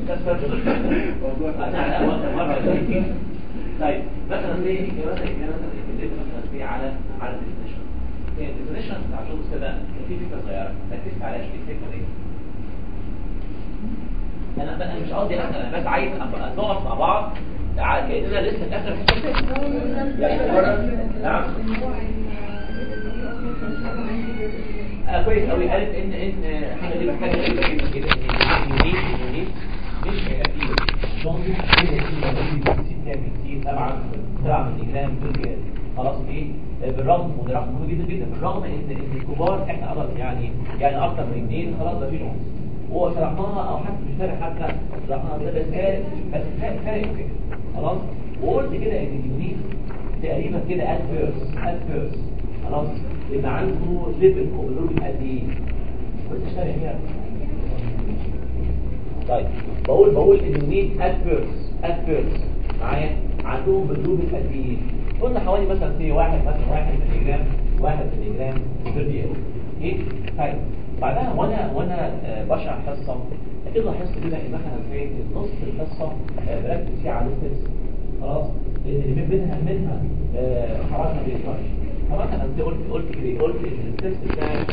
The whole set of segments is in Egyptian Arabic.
انا اول مره أشوف. طيب مثلا زي مثلا مثلا اتكلمت مثلا زي على على الديفينيشن الديفينيشن بتاع جونز كده كان في فكره صغيره ركزت عليها شويه الفكره دي انا انا مش قصدي انا انا بس عايز أبقى نقف مع بعض ع- كاننا لسه في اخر حته يعني نعم آه كويس قوي قالت ان ان حاجه دي حاجه غريبه جدا كده ان اليونيك اليونيك مش هيبقى فيه جونز كتير كام كتير سبعه سبعه مللي جرام كل خلاص ايه آه، بالرغم وده رقم مهم جدا جدا بالرغم ان ان الكبار احنا أقدر يعني يعني اكتر من اثنين خلاص ده في جونز هو شرحناها او حتى مش فارق حتى شرحناها بس فارق بس فارق فارق كده خلاص وقلت كده ان اليونيك تقريبا كده ادفيرس ادفيرس خلاص يبقى عنده ليفل اوفرلود قد ايه كنت شارع هنا طيب بقول بقول ان اليونيك ادفيرس ادفيرس معايا عندهم بالروب قد ايه قلنا حوالي مثلا في واحد مثلا واحد ملي جرام واحد ملي جرام بير دقيقه ايه طيب بعدها وانا وانا آه، بشرح حصه اكيد لاحظت كده ان مثلا في نص الحصه آه، بركز فيها على الستبس خلاص لان اللي بين- منها منها آه، خلاص ما بيطلعش فمثلا انت قلت قلت كده قلت ان الستبس بتاعت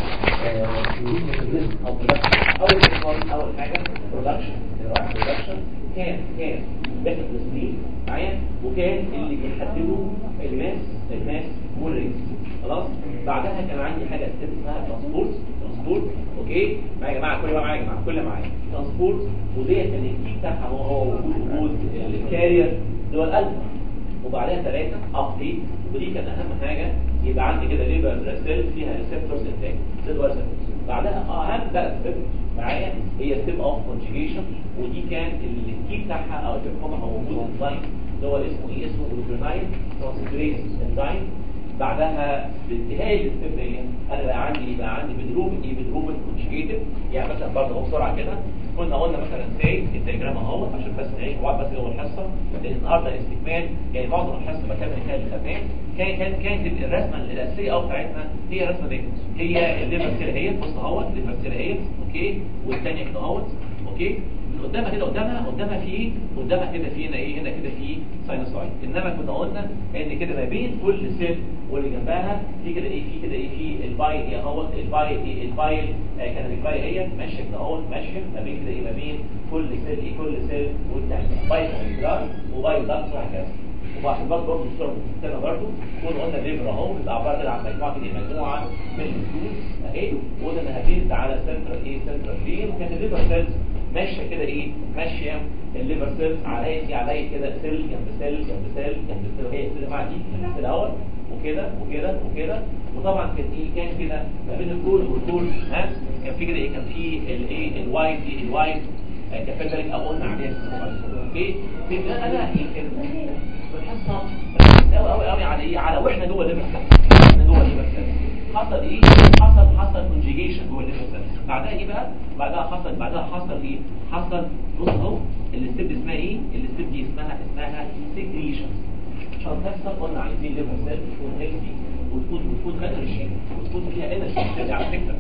آه، او production. اول حاجه اول حاجه برودكشن برودكشن كان كان داخل تسليم معايا وكان اللي بيحددوا الماس الماس والريس خلاص بعدها كان عندي حاجه اسمها ترانسبورت ترانسبورت اوكي معايا يا جماعه كل معايا يا جماعه كل معايا ترانسبورت وديت كان الكي بتاعها هو هو وجود وجود الكارير اللي هو القلب وبعدها ثلاثه ابديت ودي كان اهم حاجه يبقى عندي كده ليبر سيل فيها ريسبتورز انتاج ده هو receptors. بعدها اهم بقى ستيب معايا هي ستيب اوف كونجيجيشن ودي كان الكي بتاعها او اللي بيحكمها هو وجود انزيم اللي هو اسمه ايه اسمه جلوكرونايد ترانسفيريز انزيم بعدها بانتهاء الستيب دي انا بقى عندي بقى عندي بدروب ايه بدروب كونجيجيتد يعني مثلا برضه اهو بسرعه كده كنا قلنا مثلا سي الدياجرام اهو عشان بس نعيش بعض بس جوه الحصه لان النهارده استكمال يعني معظم الحصه بكمل كان اللي خدناه كان كان كانت الرسمه الاساسيه او بتاعتنا هي الرسمه دي هي الليفر سيل هي بص اهوت الليفر سيل هي اوكي والثانيه كده اهوت اوكي من قدامها كده قدامها قدامها في ايه قدامها كده في هنا ايه هنا كده في ساينوسايد انما كنا قلنا ان كده ما بين كل سيل واللي جنبها في كده ايه في كده ايه في الباي ايه اهوت الباي ايه البايل آه كان الباي هي ماشيه كده اهوت ماشيه ما بين كده ايه ما بين كل سيل ايه كل سيل والثاني باي كونجرال وباي داكت وهكذا وبعد برضه برضه الصوره مختلفه برضه كنا قلنا الليفر اهو بيبقى عباره كده عن مجموعه كده مجموعه من الفلوس اهي وقلنا انها بيزد على سنترال ايه سنترال فين وكان الليفر سيلز ماشيه كده ايه ماشيه الليفر سيلز على دي على كده سيل جنب سيل جنب سيل جنب سيل هي السيل مع دي في الاول وكده وكده وكده وطبعا كان ايه كان كده ما بين الكول والكول ها كان في كده ايه كان في الايه الوايت دي الوايت آه، كان في ذلك او قلنا عليها اوكي في انا يمكن الحصه ركزت قوي قوي قوي على ايه على واحنا جوه الليفر سيلز احنا جوه الليفر سيلز حصل ايه حصل حصل كونجيجيشن جوه الليفر سيلز بعدها ايه بقى بعدها حصل بعدها حصل ايه حصل بص اهو الستيب دي اسمها ايه الستيب دي اسمها اسمها سيكريشن عشان تحصل قلنا عايزين ليفر سيل تكون هيلثي وتكون وتكون انرجي وتكون فيها انرجي على فكره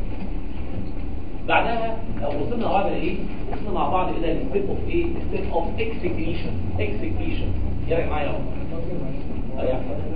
بعدها وصلنا مع بعض لايه وصلنا مع بعض الى الستيب اوف ايه ستيب اوف اكسكريشن اكسكريشن يا معايا اهو ايوه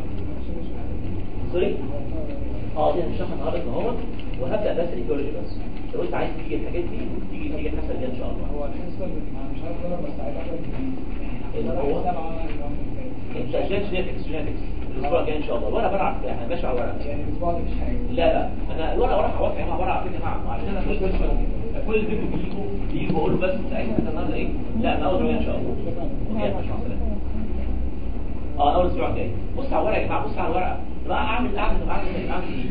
سوري اه دي هنشرحها النهارده اهو وهبدا بس الايكولوجي بس لو انت عايز تيجي الحاجات دي تيجي تيجي الحصه الجايه ان شاء الله هو الحصه ما مش عارف انا بس عايز اعمل اللي هو انت جينيتكس جينيتكس الاسبوع الجاي ان شاء الله الورقه برع احنا ماشي على الورقه يعني الاسبوع ده مش حاجه لا لا انا الورقه ورقه واضحه يا جماعه ورقه على فكره معاهم عشان انا مش بس كل فيديو بيجوا بيجوا بقول بس ساعتها النهارده ايه لا انا اول يوم ان شاء الله اوكي مش مع السلامه اه اول اسبوع جاي بص على الورقه يا جماعه بص على الورقه بقى اعمل اعمل اعمل ايه اعمل ايه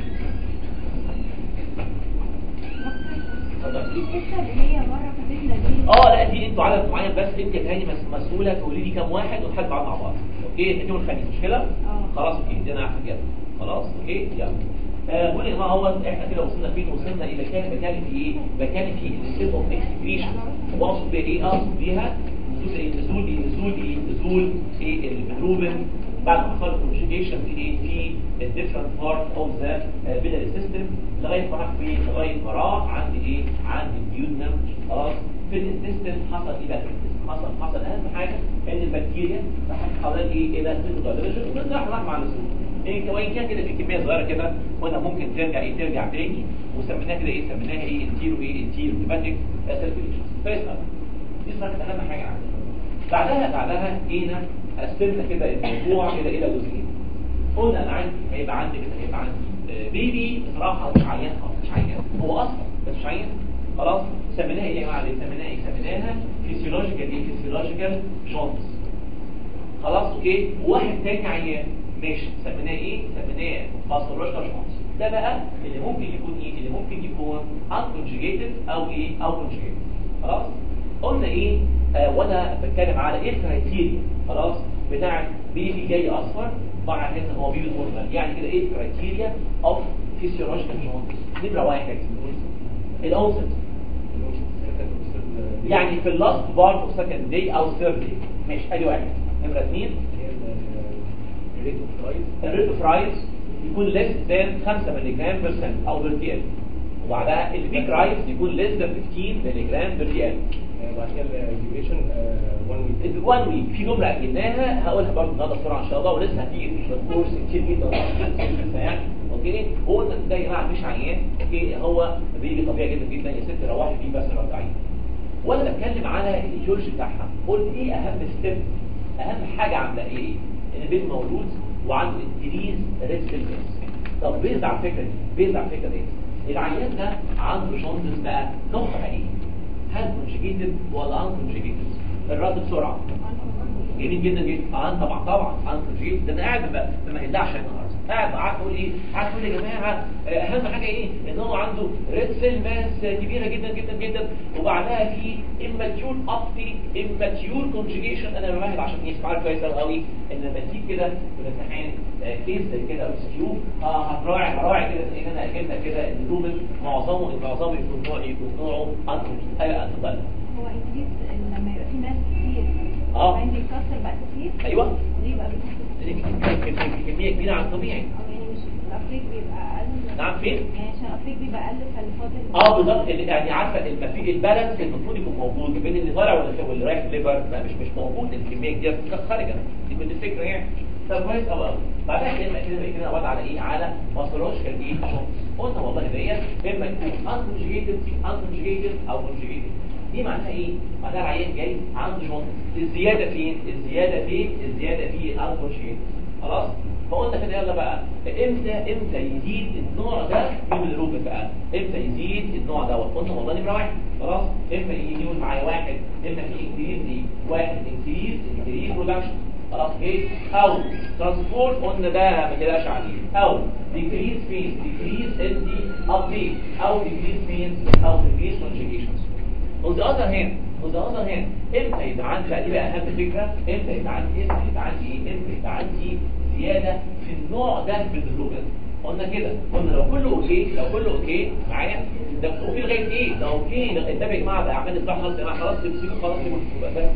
اتفضل الحته اللي هي بره فاتتنا دي اه لا دي انتوا عدد معين بس انت تاني مس- مسؤوله تقولي لي كام واحد ونحل بعض مع بعض اوكي انت والخميس مش كده اه. خلاص اوكي دي انا حاجات خلاص اوكي يلا آه بقول يا جماعه هو احنا كده وصلنا فين وصلنا الى كان بكلم في ايه بكلم في الستيب اوف اكسكريشن واقصد بيها ايه اقصد بيها نزول ايه نزول ايه نزول ايه نزول في الهيموجلوبين بعد ما حصل كونجيجيشن في ايه في الديفرنت بارت اوف ذا بيلاري سيستم لغايه ما راح فين لغايه ما راح عند ايه عند الديودنم خلاص في الانتستين حصل ايه بقى في الانتستين حصل حصل اهم حاجه ان البكتيريا راحت حوالين ايه الى سيتوجلوجين وراح راح مع الاسود إيه وان كان كده في كميه صغيره كده قلنا ممكن ترجع ايه ترجع تاني وسميناها كده ايه سميناها ايه انتيرو ايه انتيرو هيباتيك سيركيليشن فيسال دي صارت اهم حاجه عندنا بعدها بعدها جينا قسمنا كده الموضوع الى الى جزئين قلنا انا عندي هيبقى عندي كده هيبقى عندي آه، بيبي بصراحه مش عيان خالص مش عيان هو اصلا بس مش عيان خلاص سميناها ايه يا جماعه سميناها ايه سميناها فيسيولوجيكال ايه فيسيولوجيكال جونز خلاص اوكي وواحد تاني عيان ماشي سميناه ايه سميناه باثولوجيكال جونز ده بقى اللي ممكن يكون ايه اللي ممكن يكون unconjugated او ايه او conjugated خلاص قلنا ايه آه وانا بتكلم على ايه الكرايتيريا خلاص بتاع بيبي جاي اصفر مع هذا هو بيبي نورمال يعني كده ايه الكرايتيريا اوف فيسيولوجيكال جونز نمره واحد الاوسط يعني في اللاست بارت اوف سكند داي او ثيرد داي ماشي ادي واحد نمره اثنين الريت اوف رايز يكون less than 5 مللي جرام بير سنت او بير دي ال وبعدها البيك رايز يكون less than 15 مللي جرام بير دي ال بعد كده الديوريشن 1 ويك الوان ويك في جمله اجلناها هقولها برضه النهارده بسرعه ان شاء الله ولسه هتيجي في الكورس كتير جدا لسه يعني اوكي هو ده ده يا جماعه مش عيان اوكي هو بيجي طبيعي جدا جدا يا ست روحي فيه بس لو عيان وانا بتكلم على الايديولوجي بتاعها قلت ايه اهم ستيب اهم حاجه عامله ايه ان البيبي مولود وعنده انكريز ريد سيلز طب بيز على الفكره دي بيز على الفكره دي العيان ده عنده جوندس بقى نوعها ايه هل كونجيجيتد ولا ان كونجيجيتد الرد بسرعه جميل جدا جدا اه طبعا طبعا ان كونجيجيتد ده انا قاعد ما ما هدعش النهارده قاعد قاعد اقول ايه قاعد اقول يا جماعه آه، اهم حاجه ايه ان هو عنده ريد سيل ماس كبيره جدا جدا جدا وبعدها في اماتيور ابتي اماتيور كونجيجيشن انا بمهد عشان يسمعوا كويس قوي قوي ان لما تيجي كده في الامتحان آه، كيس زي كده او سكيو اه هتراعي هراعي كده ان انا اجيب لك كده ان الروبن معظمه معظمه يكون نوعه يكون نوعه ان ايوه اتفضل هو انكريز لما يبقى في ناس كتير آه. وبعدين بيتكسر بقى كتير ايوه دي يبقى بيتكسر كميه كبيره عن الطبيعي او يعني مش الافريق بيبقى اقل نعم فين؟ يعني عشان الافريق بيبقى اقل فالفاضل اه بالظبط اللي- يعني عارفه المفي البالانس المفروض يكون موجود بين اللي طالع واللي واللي رايح الليفر لا مش مش موجود الكميه كبيره بتبقى خارجه دي كنت الفكره يعني طب كويس قوي قوي بعدها كده كده كده وضع على ايه على ماسترولوجيكال ايه شوتس قلنا والله ديت اما يكون انكونجيجيتد انكونجيجيتد او كونجيجيتد دي معناها ايه؟ معناها العيان جاي عنده جونز الزياده فين؟ الزياده فين؟ الزياده في انكونجيجيتد خلاص؟ فقلنا كده يلا بقى امتى امتى يزيد النوع ده من الروبن بقى امتى يزيد النوع دوت قلنا والله نمره واحد خلاص اما يجي يقول معايا واحد اما في انكريز دي واحد انكريز انكريز برودكشن خلاص ايه او ترانسبورت قلنا ده ما تقلقش عليه او ديكريز فين ديكريز ان دي ابديت او ديكريز فين او ديكريز كونجيجيشنز On the other hand on the other hand امتى يبقى عندي بقى دي بقى اهم فكره امتى يبقى عندي امتى يبقى عندي ايه امتى يبقى عندي زياده في النوع ده من الروبن قلنا كده قلنا لو كله اوكي لو كله اوكي معايا ده اوكي لغايه ايه ده اوكي ده انت يا جماعه بقى اعمال اصلاح خلاص يا جماعه خلاص تمسكوا خلاص يبقى فاهم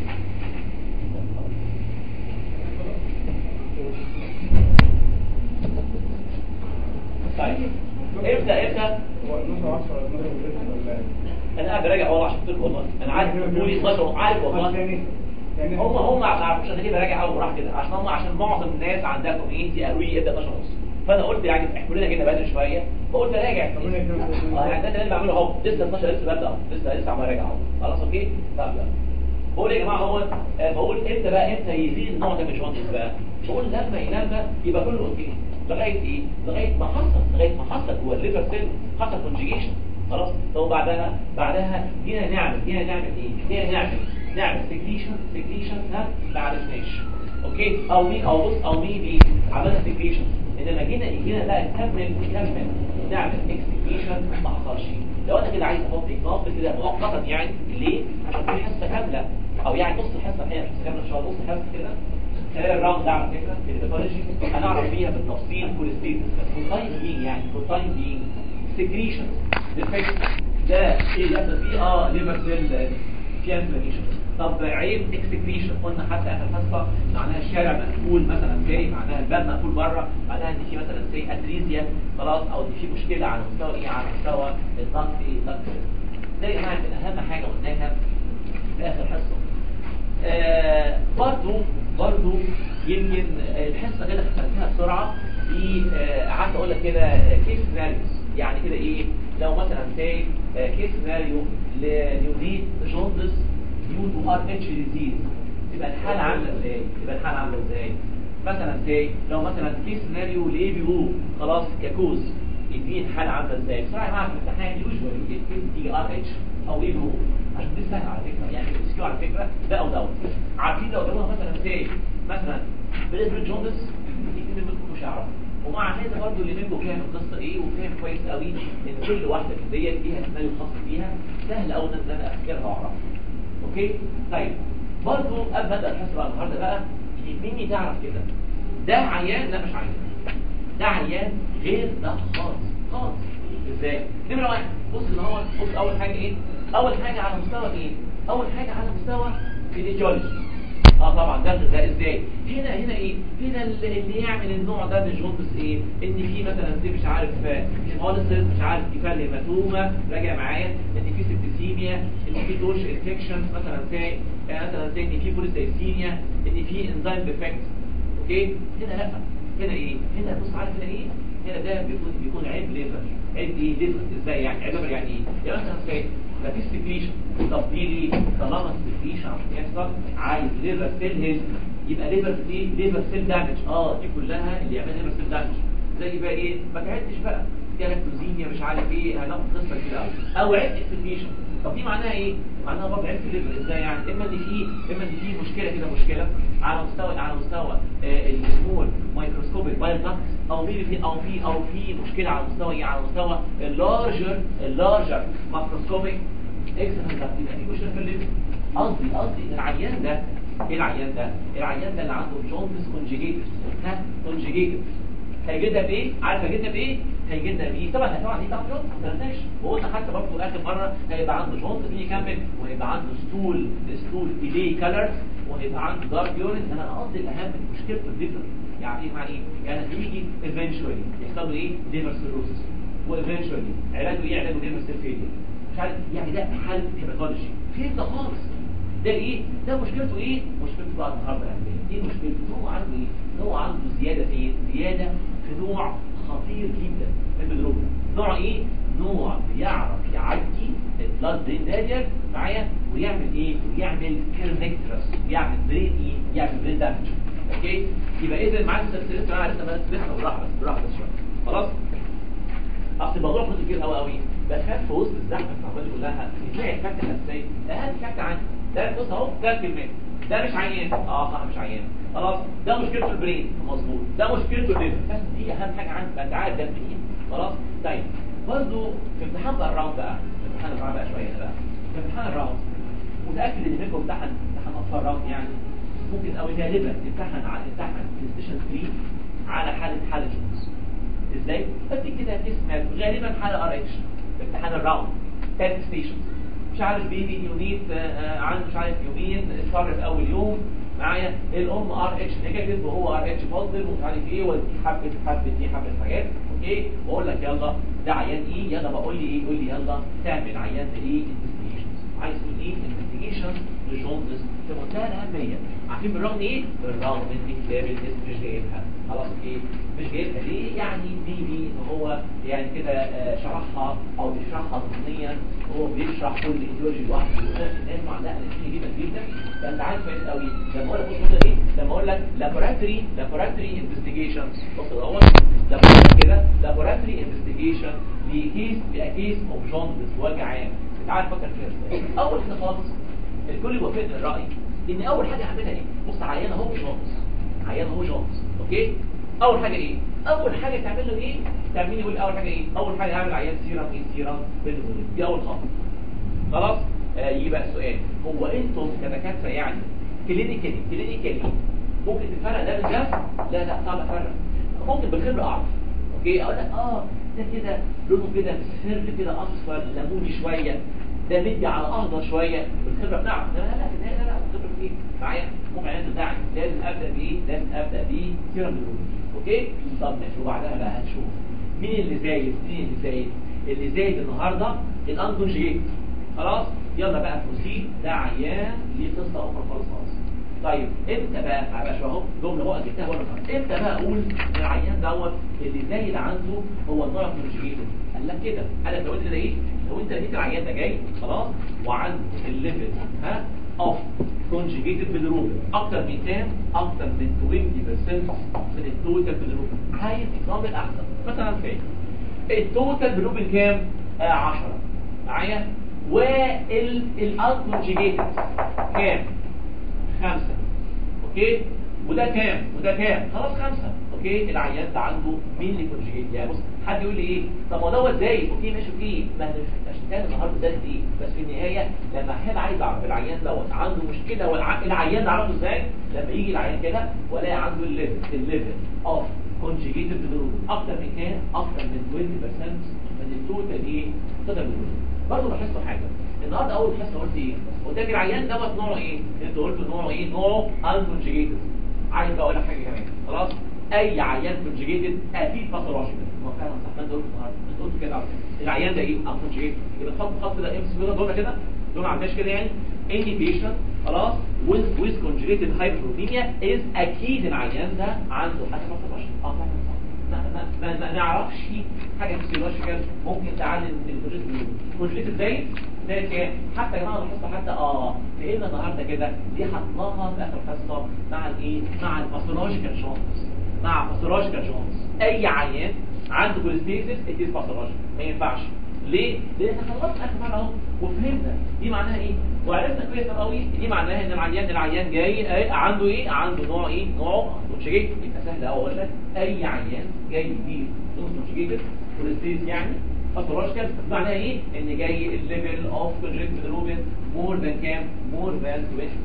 طيب امتى امتى هو 12 10 12 ولا انا قاعد براجع والله عشان قلت والله انا عارف بتقولي 12 عارف والله تاني تاني هم هم ما يعرفوش انا ليه براجع اول راح كده عشان هم عشان معظم الناس عندها كوميونتي قالوا لي ابدا 12 ونص فانا قلت يعني احنا كلنا جينا بدري شويه فقلت راجع ربنا يكرمك. اه يعني ده اللي انا بعمله اهو لسه 12 لسه ببدا اهو لسه لسه عمال راجع اهو خلاص اوكي طب يلا بقول يا جماعه هو آه، بقول امتى بقى امتى يزيد النوع ده من الجوندس بقى بقول لما ينمى يبقى كله اوكي لغايه ايه لغايه ما حصل لغايه ما حصل جوه الليفر سيل حصل كونجيجيشن خلاص طب بعدها بعدها جينا نعمل جينا نعمل ايه جينا نعمل نعمل سكريشن سكريشن ها ما عرفناش اوكي او مين او بص او مين دي عملنا سكريشن انما جينا جينا بقى نكمل نكمل نعمل اكسكريشن ما حصلش لو انا كده عايز احط اكزامبل كده مؤقتا يعني ليه عشان في حصه كامله او يعني نص الحصه الحقيقه حصه كامله ان شاء الله نص الحصه كده خلال الراوند ده على فكره في البيثولوجي هنعرف فيها بالتفصيل كل ستيت بس for time being يعني for time being secretions defect ده ايه اللي يحصل فيه اه ليفر سيل فيها انفلاميشن طب عيب اكسكريشن قلنا حتى اخر حصه معناها الشارع مقفول مثلا جاي معناها الباب مقفول بره معناها ان في مثلا زي اتريزيا خلاص او ان في مشكله على مستوى ايه على مستوى الضغط ايه الضغط ده يا جماعه كان اهم حاجه قلناها في اخر حصه آه برضو برضو يمكن آه، الحصه كده خدتها بسرعه في آه، قعدت اقول لك كده كيس سيناريوز يعني كده ايه لو مثلا سي كيس سيناريو لنيونيت جوندس ديو تو ار اتش ديزيز تبقى الحاله عامله ازاي تبقى الحاله عامله ازاي مثلا سي لو مثلا كيس سيناريو لاي بي او خلاص ككوز يديني الحاله عامله ازاي بصراحه يا جماعه في الامتحان يوجوالي الكيس تيجي ار اتش او اي بي او عشان دي سهله على فكره يعني الاس كيو على فكره ده او دوت عارفين لو جابوها مثلا سي مثلا بريفريد جوندس الاثنين منكم مش هيعرفوا ومع هذا برضه اللي منكم فاهم القصه ايه وفاهم كويس قوي ان كل واحده من ديت ليها سيناريو خاص بيها سهل قوي ان انا افتكرها واعرفها اوكي طيب برضه قبل ما ابدا الحصه بقى النهارده بقى يهمني تعرف كده ده عيان ده مش عيان ده عيان غير ده خالص خالص ازاي نمره واحد بص ان هو بص اول حاجه ايه اول حاجه على مستوى ايه اول حاجه على مستوى الايديولوجي اه طبعا ده ده ازاي هنا هنا ايه هنا اللي اللي يعمل النوع ده من الجوندس ايه ان في مثلا زي مش عارف هيموليسيس مش عارف كفال هيماتوما راجع معايا ان في سبتيسيميا ان في دوش انفكشن مثلا زي مثلا زي ان في بوليسايسيميا ان في انزيم ديفكت اوكي هنا لا هنا ايه هنا بص عارف هنا ايه هنا ده بيكون بيكون عيب ليفر عيب ايه ليفر ازاي يعني عيب ليفر يعني ايه يعني مثلا زي ما فيش سكريشن طب دي ليه طالما السكريشن عشان يحصل عايز ليفر سيل هيلث يبقى ليفر ايه ليفر سيل دامج اه دي كلها اللي يعملها ليفر سيل دامج زي بقى ايه ما تعدش بقى جالاكتوزيميا مش عارف ايه هناخد قصه كده قوي او عيب اكسكريشن طب دي معناها ايه معناها برضه عيب في الليفر ازاي يعني اما ان في اما ان في مشكله كده مشكله على مستوى على مستوى آه السمول مايكروسكوبيك بايل داكتس او في في او في او في مشكله على مستوى ايه على مستوى اللارجر اللارجر ماكروسكوبيك اكسنال داكت يبقى في مشكله في الليفر قصدي قصدي ان العيان ده ايه العيان ده العيان ده اللي عنده جوندس كونجيجيتد ها كونجيجيتد هيجي لنا بايه عارف هيجي لنا بايه هيجي لنا بايه طبعا طبعا دي طبعا ما تنساش وقلنا حتى برضه اخر مره هيبقى عنده جوندس مين يكمل وهيبقى عنده ستول ستول ايدي كلر وهيبقى عنده دارك يورين انا قصدي الاهم مشكله الليفر يعني ايه معنى ايه يعني هيجي ايفينشولي يحصل له ايه ليفر سيروسس وايفينشولي علاجه ايه علاجه ليفر سيل فيلير مش عارف يعني ده حاله هيباتولوجي فين ده خالص ده ايه ده مشكلته ايه مشكلته بقى النهارده يعني ايه مشكلته هو عنده ايه هو عنده زياده في ايه زياده في نوع خطير جدا من البدروم نوع ايه نوع بيعرف يعدي البلاد برين بارير معايا ويعمل ايه ويعمل كيرنكترس ويعمل برين ايه يعمل برين دامج اوكي يبقى اذا معاك لسه معاك لسه بس لسه بالراحه بس بالراحه بس شويه خلاص اصل الموضوع فلوس كتير قوي قوي بخاف في وسط الزحمه بتاع دي كلها تلاقي الفكه الاساسيه اهم فكه عندي ده بص اهو ثلاث كلمات ده مش عيان اه صح مش عيان خلاص ده مشكلته البرين مظبوط ده مشكلته الليفر بس دي اهم حاجه عندي بقى انت عارف ده منين خلاص طيب برضه في امتحان بقى الراوند بقى في امتحان الراوند بقى شويه هنا بقى في امتحان الراوند متاكد ان منكم امتحن امتحان اطفال راوند يعني ممكن او غالبا امتحن على امتحن ستيشن 3 على حاله حاله جونز ازاي بدي كده اسمها غالبا حاله ار اتش امتحان الراوند 10 ستيشنز مش عارف بيبي يونيت عنده مش عارف يومين اتفرج في اول يوم معايا الام ار اتش نيجاتيف وهو ار اتش بوزيتيف ومش عارف ايه ودي حبه حبه دي حبه حاجات اوكي واقول لك يلا ده عيان ايه يلا بقول لي ايه قول لي يلا تعمل عيان ده ايه انفستيجيشنز عايز تقول ايه انفستيجيشنز لجوندس في منتهى الاهميه عارفين بالرغم ايه بالرغم ان كتاب الاسم مش جايبها خلاص ايه مش جايبها ليه يعني دي دي ان هو يعني كده آه شرحها او بيشرحها ضمنيا هو بيشرح كل ايديولوجي لوحده الناس معلقه نتيجه جدا جدا فانت عارف كويس قوي لما اقول لك بص ايه لما اقول لك لابوراتوري لابوراتوري انفستيجيشنز بص الاول لما اقول لك كده لابوراتوري انفستيجيشن لكيس لكيس اوف جوندس وجه عام انت عارف فكر فيها ازاي اول حاجه خالص الكل يوافقني الراي ان اول حاجه اعملها ايه بص عيان اهو جوندس عيان اهو جوندس اوكي اول حاجه ايه اول حاجه تعمل له ايه تعملي يقول اول حاجه ايه اول حاجه اعمل عيان سيرم ايه سيرم بالهرمون دي اول خطوه خلاص آه يجي بقى السؤال هو انتم كدكاتره يعني كلينيكالي كلينيكالي ممكن تفرق ده من ده لا لا صعب افرق ممكن بالخبره اعرف اوكي اقول لك اه ده كده لونه كده مصفر كده اصفر ليموني شويه ده مدي على اخضر شويه بالخبره بتاعته لا لا لا في النهايه لا لا الخبره في ايه معايا ممكن عايز تدعي لازم ابدا بايه لازم ابدا بيه سيرم بالهرمون اوكي طب ماشي وبعدها بقى هنشوف مين اللي زايد مين اللي زايد اللي زايد النهارده الانكونجيت خلاص يلا بقى بروسيد ده عيان ليه قصه اخرى خالص خالص طيب امتى بقى هبقى شو اهو جمله بقى جبتها ورا بعض. امتى بقى اقول ان العيان دوت اللي زايد عنده هو النوع كونجيجيتد قال لك كده قال لك لو انت لقيت لو انت لقيت العيان ده جاي خلاص وعنده الليفل ها اوف كونجيجيتد بالروبن اكتر من كام اكتر من 20% من التوتال بالروبن عايز اكزامبل احسن مثلا فين التوتال بالروبن كام آه 10 معايا والانكونجيجيتد كام خمسة اوكي وده كام وده كام خلاص خمسة اوكي العيان ده عنده مين اللي كونجيجيت يعني بص حد يقول لي ايه طب ما دوت زي اوكي ماشي اوكي ما احنا مش هنتكلم النهارده ده ايه بس في النهايه لما حد عايز اعرف العيان دوت عنده مشكله والع... العيان ده عرفه ازاي لما يجي العيان كده والاقي عنده الليفل الليفل اوف كونجيجيتد جروب اكتر من كام اكتر من 20% من التوتال ايه توتال جروب برضه لاحظت حاجه النهارده اول حصه قلت ايه قلت لك العيان دوت نوعه ايه انت قلت نوعه ايه نوعه انكونجيجيتد عايز بقى اقول لك حاجه كمان خلاص اي عيان كونجيجيتد اكيد باثولوجيكال ما فعلا صح ما انت قلت النهارده انت قلت كده على فكرة. العيان ده ايه انكونجيجيتد يبقى تحط خط ده ام سي دول كده دول ما عندناش كده يعني any patient خلاص with with conjugated hyperproteinemia is اكيد العيان ده عنده حاجه باثولوجيكال اه فعلا صح ما ما ما, ما نعرفش حاجه فيسيولوجيكال ممكن تعلم الكونجيجيتد كونجيجيتد زي زي كام حتى يا جماعه لاحظت حتى اه لقينا النهارده كده دي حطناها في اخر حصه مع الايه مع الباثولوجيكال شونس مع باثولوجيكال شونس اي عيان عنده كوليستيسيس اتيز باثولوجيكال ما ينفعش ليه؟ لان احنا خلصنا اخر مره اهو وفهمنا دي معناها ايه؟ وعرفنا كويس قوي دي معناها ان العيان العيان جاي ايه عنده ايه؟ عنده نوع ايه؟ نوعه كونجيجيت يبقى سهل قوي اقول لك اي عيان جاي بيه نوع كونجيجيت كوليستيز يعني باثولوجيكال معناها ايه؟ ان جاي الليفل اوف كونجيجيت روبن مور ذان كام؟ مور ذان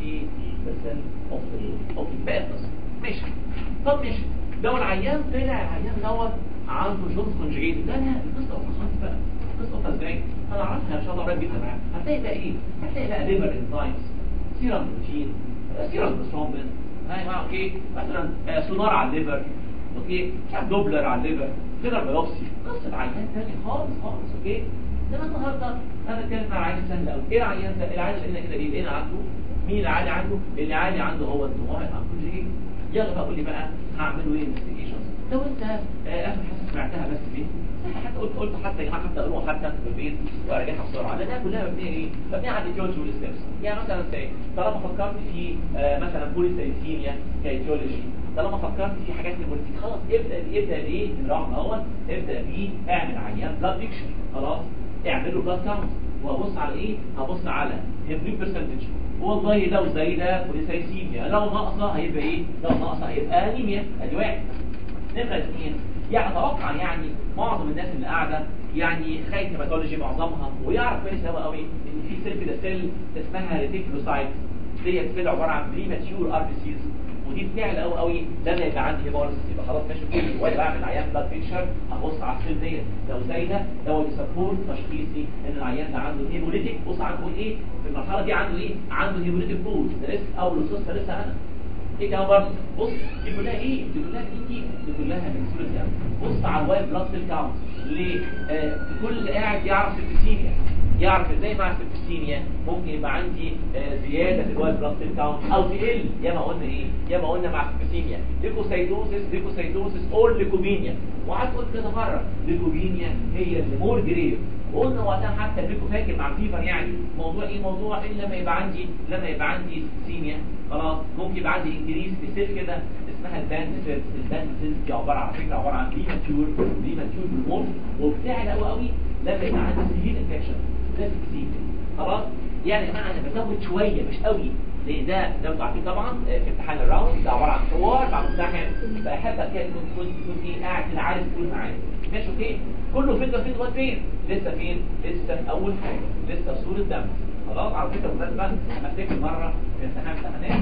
20% اوف اوكي بقى القصه ماشي طب ماشي لو العيان طلع العيان دوت عنده جونز كونجيجيت لا لا القصه خلاص بقى قصه ازاي هنعرفها ان شاء الله قريب جدا معاك هتلاقي بقى ايه هتلاقي بقى ليفر انزايمز سيرم بروتين سيرم بروثرومبين هاي ما اوكي مثلا آه، سونار على الليفر اوكي مش عارف دوبلر على الليفر فيلر بايوبسي قصه عيان تاني خالص خالص اوكي انما النهارده انا بتكلم عن عيان سهل قوي ايه العيان ده العيان اللي هنا كده ايه لقينا عنده مين العالي عنده اللي عالي عنده هو الدموع الانكوجيت يلا بقى قول لي بقى هعملوا ايه انفستيجيشنز لو انت آه، اخر حصه سمعتها بس في حتى قلت قلت حتى يا جماعه حتى اقولوها حتى في البيت وارجعها بسرعه لانها كلها مبنيه ايه؟ مبنيه على الايتيولوجي والستبس يعني مثلا زي طالما فكرت في آه، مثلا بوليسايثيميا كايتيولوجي طالما فكرت في حاجات البوليتيك خلاص ابدا ابدا بايه؟ بالرغم اهوت ابدا بيه اعمل عيان بلاد بيكشر خلاص اعمل له بلاد كاونت وابص على ايه؟ هبص على هيموجلوبين برسنتج والله لو زايده بوليسايثيميا لو ناقصه هيبقى ايه؟ لو ناقصه هيبقى انيميا ادي واحد نمرة اثنين يعني اتوقع يعني معظم الناس اللي قاعده يعني خايف هيباتولوجي معظمها ويعرف كويس قوي قوي ان في سيل كده سيل اسمها ريتيكولوسايت ديت سيل عباره عن بريماتيور ار بي سيز ودي بتعلى قوي قوي لما يبقى عندي هيموليسيس يبقى خلاص ماشي كده وانا بعمل عيان بلاد بيكشر هبص على السيل ديت لو زايده ده بيسبورت تشخيصي ان العيان ده عنده هيموليتيك بص عنده ايه في المرحله دي عنده ايه عنده هيموليتيك بول ده لسه اول القصه لسه انا ايه كمان برضه بص دي كلها ايه دي كلها دي دي كلها من سوره الدم بص على الوايت بلاد سيل كاونت ليه آه كل اللي قاعد يعرف السيبتيسيميا يعرف ازاي مع السيبتيسيميا ممكن يبقى عندي آه زياده في الوايت بلاد سيل كاونت او تقل يا ما قلنا ايه يا ما قلنا مع السيبتيسيميا ليكوسايتوسيس ليكوسايتوسيس اور ليكوبينيا وقعدت قلت كذا مره ليكوبينيا هي اللي مور جريف وقلنا وقتها حتى بيكو فاكر مع الفيفر يعني موضوع ايه موضوع ان لما يبقى عندي لما يبقى عندي سيميا خلاص ممكن يبقى عندي انكريز في سيل كده اسمها الباند سيل الباند سيل دي عباره عن فكره عباره عن بريماتيور بريماتيور بالموت وبتعلى قوي قوي لما يبقى عندي سيفير انفكشن ده سيفير خلاص يعني يا جماعه انا بزود شويه مش قوي لان ده ده انتوا عارفين طبعا آه، في امتحان الراوند ده عباره عن حوار مع ممتحن فاحب كده تكون تكون تكون ايه قاعد كده عارف تقول معايا ماشي اوكي كله فين ده فين لغايه فين لسه فين لسه في اول حاجه لسه في صوره دم خلاص على فكره بالمناسبه انا افتكر مره في امتحان امتحانات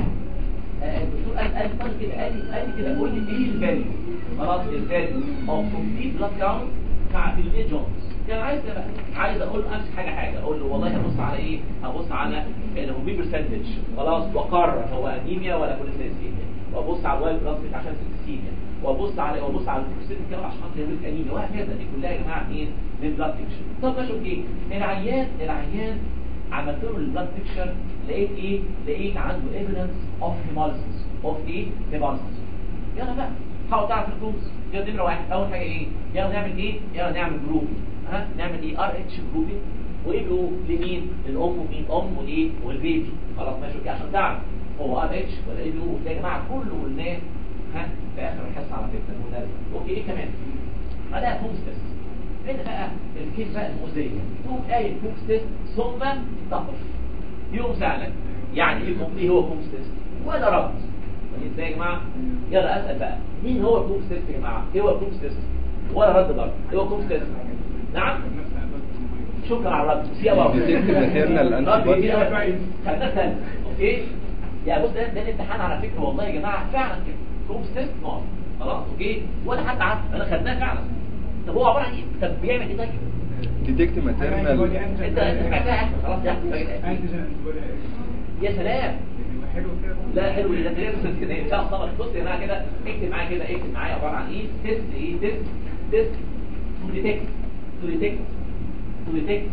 آه، الدكتور قال قال قال كده قال لي قال لي كده قول لي ايه الفاليو خلاص الفاليو اوف كومبليت بلاد كاونت مع فيلمي جونز كان عايز بقى عايز اقول امسك حاجه حاجه اقول له والله هبص على ايه هبص على الهومي برسنتج خلاص واقرر هو انيميا ولا كوليستيسيميا وابص على الوايت بلاد سيل عشان سيستيميا وابص على وابص على البروسيد بتاعه عشان خاطر يعمل انيميا وهكذا دي كلها يا جماعه ايه من بلاد فيكشن طب ماشي اوكي العيان العيان عملت له البلاد بيكتشر لقيت ايه لقيت عنده ايفيدنس اوف هيماليسيس اوف ايه هيماليسيس يلا بقى حاول تعرف الكلوز يلا نمره واحد اول حاجه ايه يلا نعمل ايه يلا نعمل جروبي ها نعمل ايه ار اتش جروبي وايه بيقول لمين للام ومين ام وايه والبيبي خلاص ماشي اوكي عشان تعرف هو ار اتش ولا ايه بيقول يا جماعه كله قلناه ها في اخر الحصه على فكره قلنا ده. اوكي ايه كمان بعدها كوكس تيست هنا بقى الكيس بقى المؤذيه تقوم قايل كوكس تيست ثم تقف يوم سألك يعني ايه كوكس ايه هو كوكس تيست ولا رد ازاي يا جماعه يلا اسال بقى مين هو الكوكس تيست يا جماعه ايه هو الكوكس تيست ولا رد برضه ايه هو الكوكس تيست نعم شكرا على الرد سي ابو Detect maternal antibody. خدناه سنه اوكي يعني بص ده ده الامتحان على فكره والله يا جماعه فعلا كده كوكس تيست نقط خلاص اوكي ولا حد عارف انا خدناه فعلا طب هو عباره عن ايه طب بيعمل ايه طيب Detect maternal انت انت سمعتها يا احمد خلاص يا احمد انتيجين انتيبودي يا سلام حلو كده لا حلو ده كده كده ان شاء الله بص يا جماعه كده اكتب معايا كده اكتب معايا عباره عن ايه تيست ايه تيست تيست تو ديتكت تو ديتكت تو ديتكت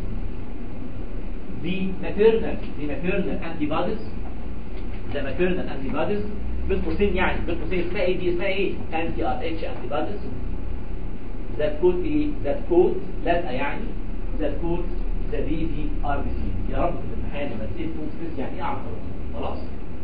the maternal the maternal antibodies the maternal antibodies بين قوسين يعني بين قوسين اسمها ايه دي اسمها ايه anti RH antibodies that could be that could لازقه يعني that could the BVRBC يا رب في الامتحان لما تسيب كونسبيس يعني ايه اعرف خلاص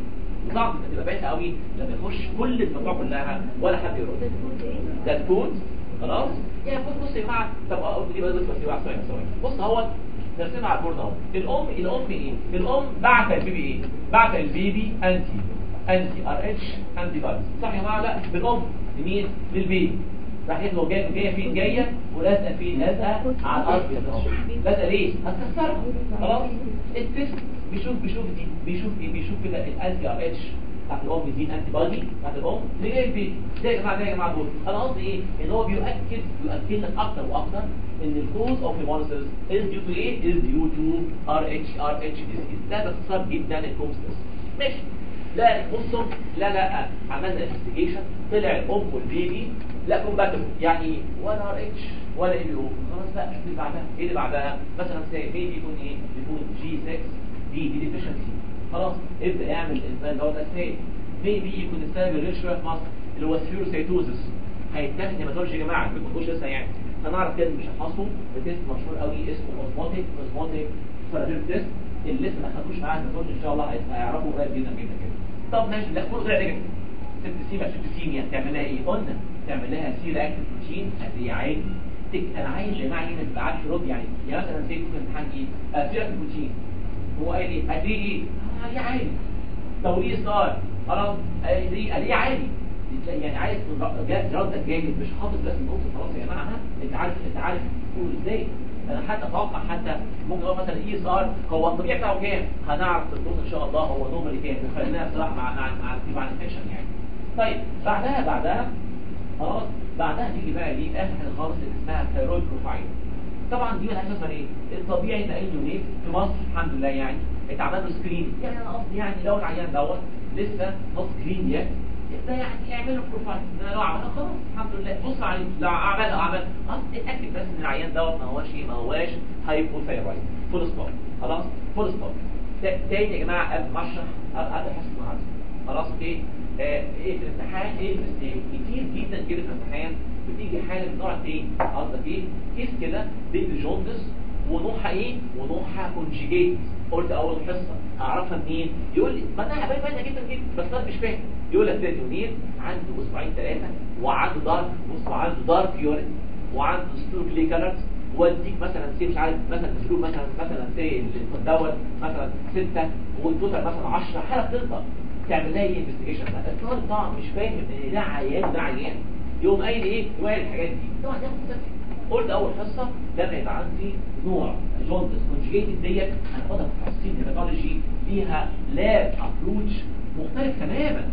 وصعب انك تبقى بايته قوي لما يخش كل المجموعه كلها ولا حد يرد ذات كود خلاص يعني بص بص يا جماعه طب اقول دي بس بس دي واحد ثواني ثواني بص اهو نرسمها على البورد اهو الام الام ايه الام بعت البيبي ايه بعت البيبي انتي انتي ار اتش انتي بوديز صح يا جماعه لا بالام لمين للبيبي راح يطلع جايه جايه فين جايه ولازقه فين لازقه على الارض كده اهو لازقه ليه هتكسرها خلاص التست بيشوف بيشوف دي بيشوف ايه بيشوف كده الانتي ار اتش بتاعت الام دي انتي بادي بتاعت الام اللي جاي البيبي ده يا جماعه ده يا جماعه دول انا قصدي ايه ان هو بيؤكد بيؤكد لك اكتر واكتر ان الكوز اوف هيموليسيس از ديو تو ايه از ديو تو ار اتش ار اتش ديزيز ده باختصار جدا الكومستس ماشي لا بصوا لا لا عملنا انفستيجيشن طلع الام والبيبي لا كومباتبل يعني ايه ولا ار اتش ولا اي بي او خلاص بقى شوف اللي بعدها ايه اللي بعدها مثلا زي بيبي يكون ايه يكون جي 6 دي دي ديفيشنسي خلاص ابدا اعمل الانسان دوت اساسي بيبي يكون السبب الغير شويه في مصر اللي هو سيروسيتوزس هيتاخد هيماتولوجي يا جماعه ما تقولوش لسه يعني هنعرف كده مش هنحصله بتيست مشهور قوي اسمه اوزموتيك اوزموتيك فرادير تيست اللي لسه ما خدوش معاه هيماتولوجي ان شاء الله هيعرفوا قريب جدا جدا كده طب ماشي لا كله طلع نيجاتيف سبتسيميا سبتسيميا تعمل لها ايه قلنا تعمل لها سي رياكتيف بروتين هذه عادي تك انا عايز يا جماعه هنا تبقى عارف رد يعني يعني مثلا زي في الامتحان ايه آه، سي رياكتيف بروتين هو قال ايه هتلاقيه ايه آه، هي عادي طب ليه ستار خلاص آه، ليه قال ايه عادي يعني عايز جا- ردك جامد مش حافظ بس النص خلاص يا جماعه ها؟ انت عارف انت عارف تقول ازاي انا حتى اتوقع حتى ممكن اقول مثلا اي اس ار هو الطبيعي بتاعه كام هنعرف في النص ان شاء الله هو نمري كام وخليناها بصراحه مع مع مع مع الانفكشن يعني طيب بعدها بعدها خلاص بعدها نيجي بقى دي اخر حاجه خالص اللي اسمها ثيرويد بروفايل طبعا دي ملهاش لازمه ايه الطبيعي ان اي يونيت في مصر الحمد لله يعني اتعمل له سكرين يعني انا قصدي يعني لو العيان دوت لسه نوت سكرين يet ده يعني اعمل له بروفايل ده لو عملها خلاص الحمد لله بص عليه لو عملها عمل خلاص اتاكد بس ان العيان دوت ما هوش ايه ما هواش هايبوثايرويد فول ستوب خلاص فول ستوب تاني يا جماعه قبل ما اشرح قبل احس النهارده خلاص اوكي آه، ايه في الامتحان ايه المستيك كتير جدا كده في الامتحان بتيجي حاله من نوع ايه قصدك ايه كيس كده بيبي جوندس ونوعها ايه ونوعها كونجيجيت قلت اول حصه اعرفها منين يقول لي ما انا هبان باينه جدا جدا بس انا مش فاهم يقول لك ده جونير عنده اسبوعين ثلاثه وعنده دارك بص عنده دارك يورين وعنده ستروك لي كلرز واديك مثلا سي مش عارف مثلا اسلوب مثلا مثلا سي دوت مثلا سته والتوتال مثلا 10 حاله بتنطق تعمل لها ايه انفستيجيشن الطالب طبعا مش فاهم ان ده عيان وده عيان يقوم قايل ايه يقوم قايل الحاجات دي طبعا ده مختلف قلت اول حصه لما يبقى عندي نوع جوندس كونجيجيتد ديت هناخدها في تفاصيل هيماتولوجي ليها لاب ابروتش مختلف تماما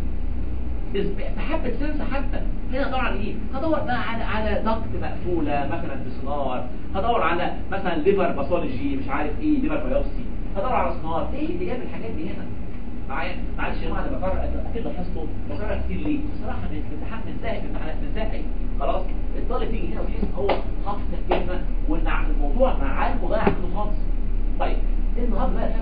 إز- بحبة سنس حتى هنا ادور على ايه هدور بقى على على ضغط مقفولة مثلا بسونار هدور على مثلا ليفر باثولوجي مش عارف ايه ليفر بايوبسي هدور على سونار ايه اللي جاب الحاجات دي هنا معايا معلش يا جماعه انا بقرا اكيد لاحظته بقرا كتير ليه بصراحه من الامتحان بنزهق من الامتحانات بنزهق خلاص الطالب يجي هنا ويحس ان هو حاطط الكلمه وان الموضوع معاه وضايع عنده خالص طيب النهارده بقى الحصه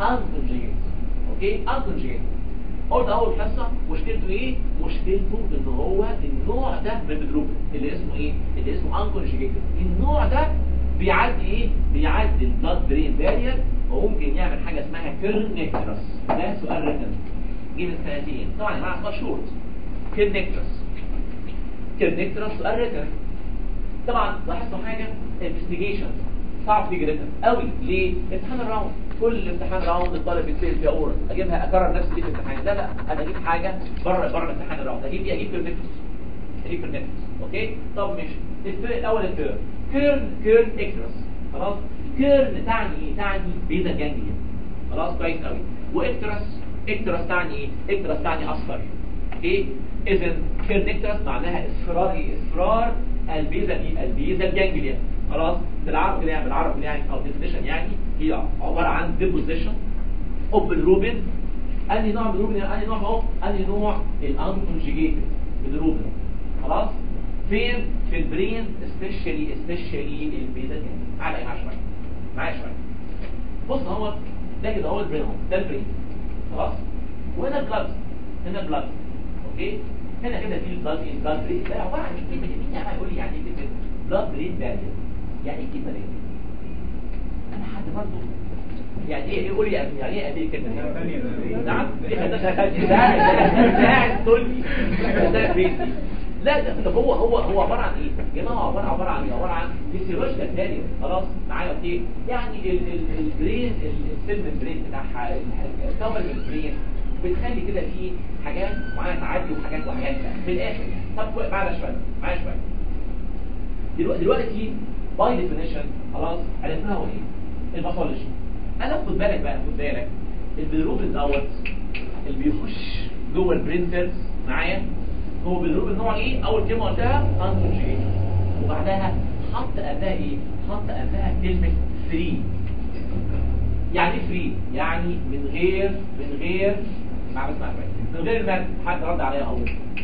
انكونجيجيت اوكي انكونجيجيت قلت اول حصه مشكلته ايه مشكلته ان هو النوع ده من البيدروبين اللي اسمه ايه اللي اسمه انكونجيجيت النوع ده بيعدي ايه بيعدي البلاد برين بارير وممكن يعمل حاجه اسمها كيرنيكترس ده سؤال ريتن جه من سنتين طبعا يا جماعه سؤال شورت كيرنيكترس كيرنيكترس سؤال ريتن طبعا لاحظتوا حاجه انفستيجيشن صعب تيجي ريتن قوي ليه امتحان الراوند كل امتحان راوند الطالب يتسال فيها اورال اجيبها اكرر نفس دي في الامتحان لا لا انا اجيب حاجه بره بره امتحان الراوند اجيب ايه اجيب كيرنيكترس اجيب كيرنيكترس اوكي طب ماشي الفرق الاول التيرن كيرن كيرن اكترس خلاص كيرن تعني ايه تعني بيزا جانجليا خلاص كويس قوي واكترس اكترس تعني ايه اكترس تعني اصفر ايه اذا كيرنيكترس معناها اصفرار ايه اصفرار البيزا دي البيزا الجانجليا خلاص بالعربي كده يعني بالعربي يعني او ديفينيشن يعني هي عباره عن ديبوزيشن اوف بالروبين انهي نوع بالروبين انهي نوع اهو انهي نوع الانكونجيجيتد بالروبين خلاص فين في البرين سبيشالي سبيشالي البيزا الجانجليا تعالى معايا شويه معايا شويه بص هو ده كده هو البرين اهو ده البرين خلاص وهنا البلاد هنا البلاد اوكي هنا كده في البلاد ايه البلاد برين ده عباره عن كلمه مين يعني يقول لي يعني ايه كلمه بلاد برين بارير يعني ايه الكلمه دي انا حد برضه يعني ايه يقول لي يعني ايه ادي الكلمه دي نعم دي هندسه ثانيه ده قاعد تقول لي ده برين لا ده طب هو هو هو عباره عن ايه يا جماعه عباره عباره عن ايه عباره عن فيسيولوجيكال بارير خلاص معايا اوكي يعني ال- ال- البرين السيل ممبرين بتاعها الكفر البرين بتخلي كده فيه حاجات معينه تعدي وحاجات وحاجات لا في الاخر يعني طب معانا شويه معايا شويه دلوقتي دلوقتي باي ديفينيشن خلاص عرفناها هو ايه الباثولوجي انا خد بالك بقى خد بالك البيروبين دوت اللي بيخش جوه البرين سيلز معايا هو بالروبين نوع ايه اول كلمه قلتها انكونجيجيت وبعدها حط قبلها ايه حط قبلها كلمه فري يعني ايه فري يعني من غير من غير مع بس مع من غير المد حد رد عليا اهو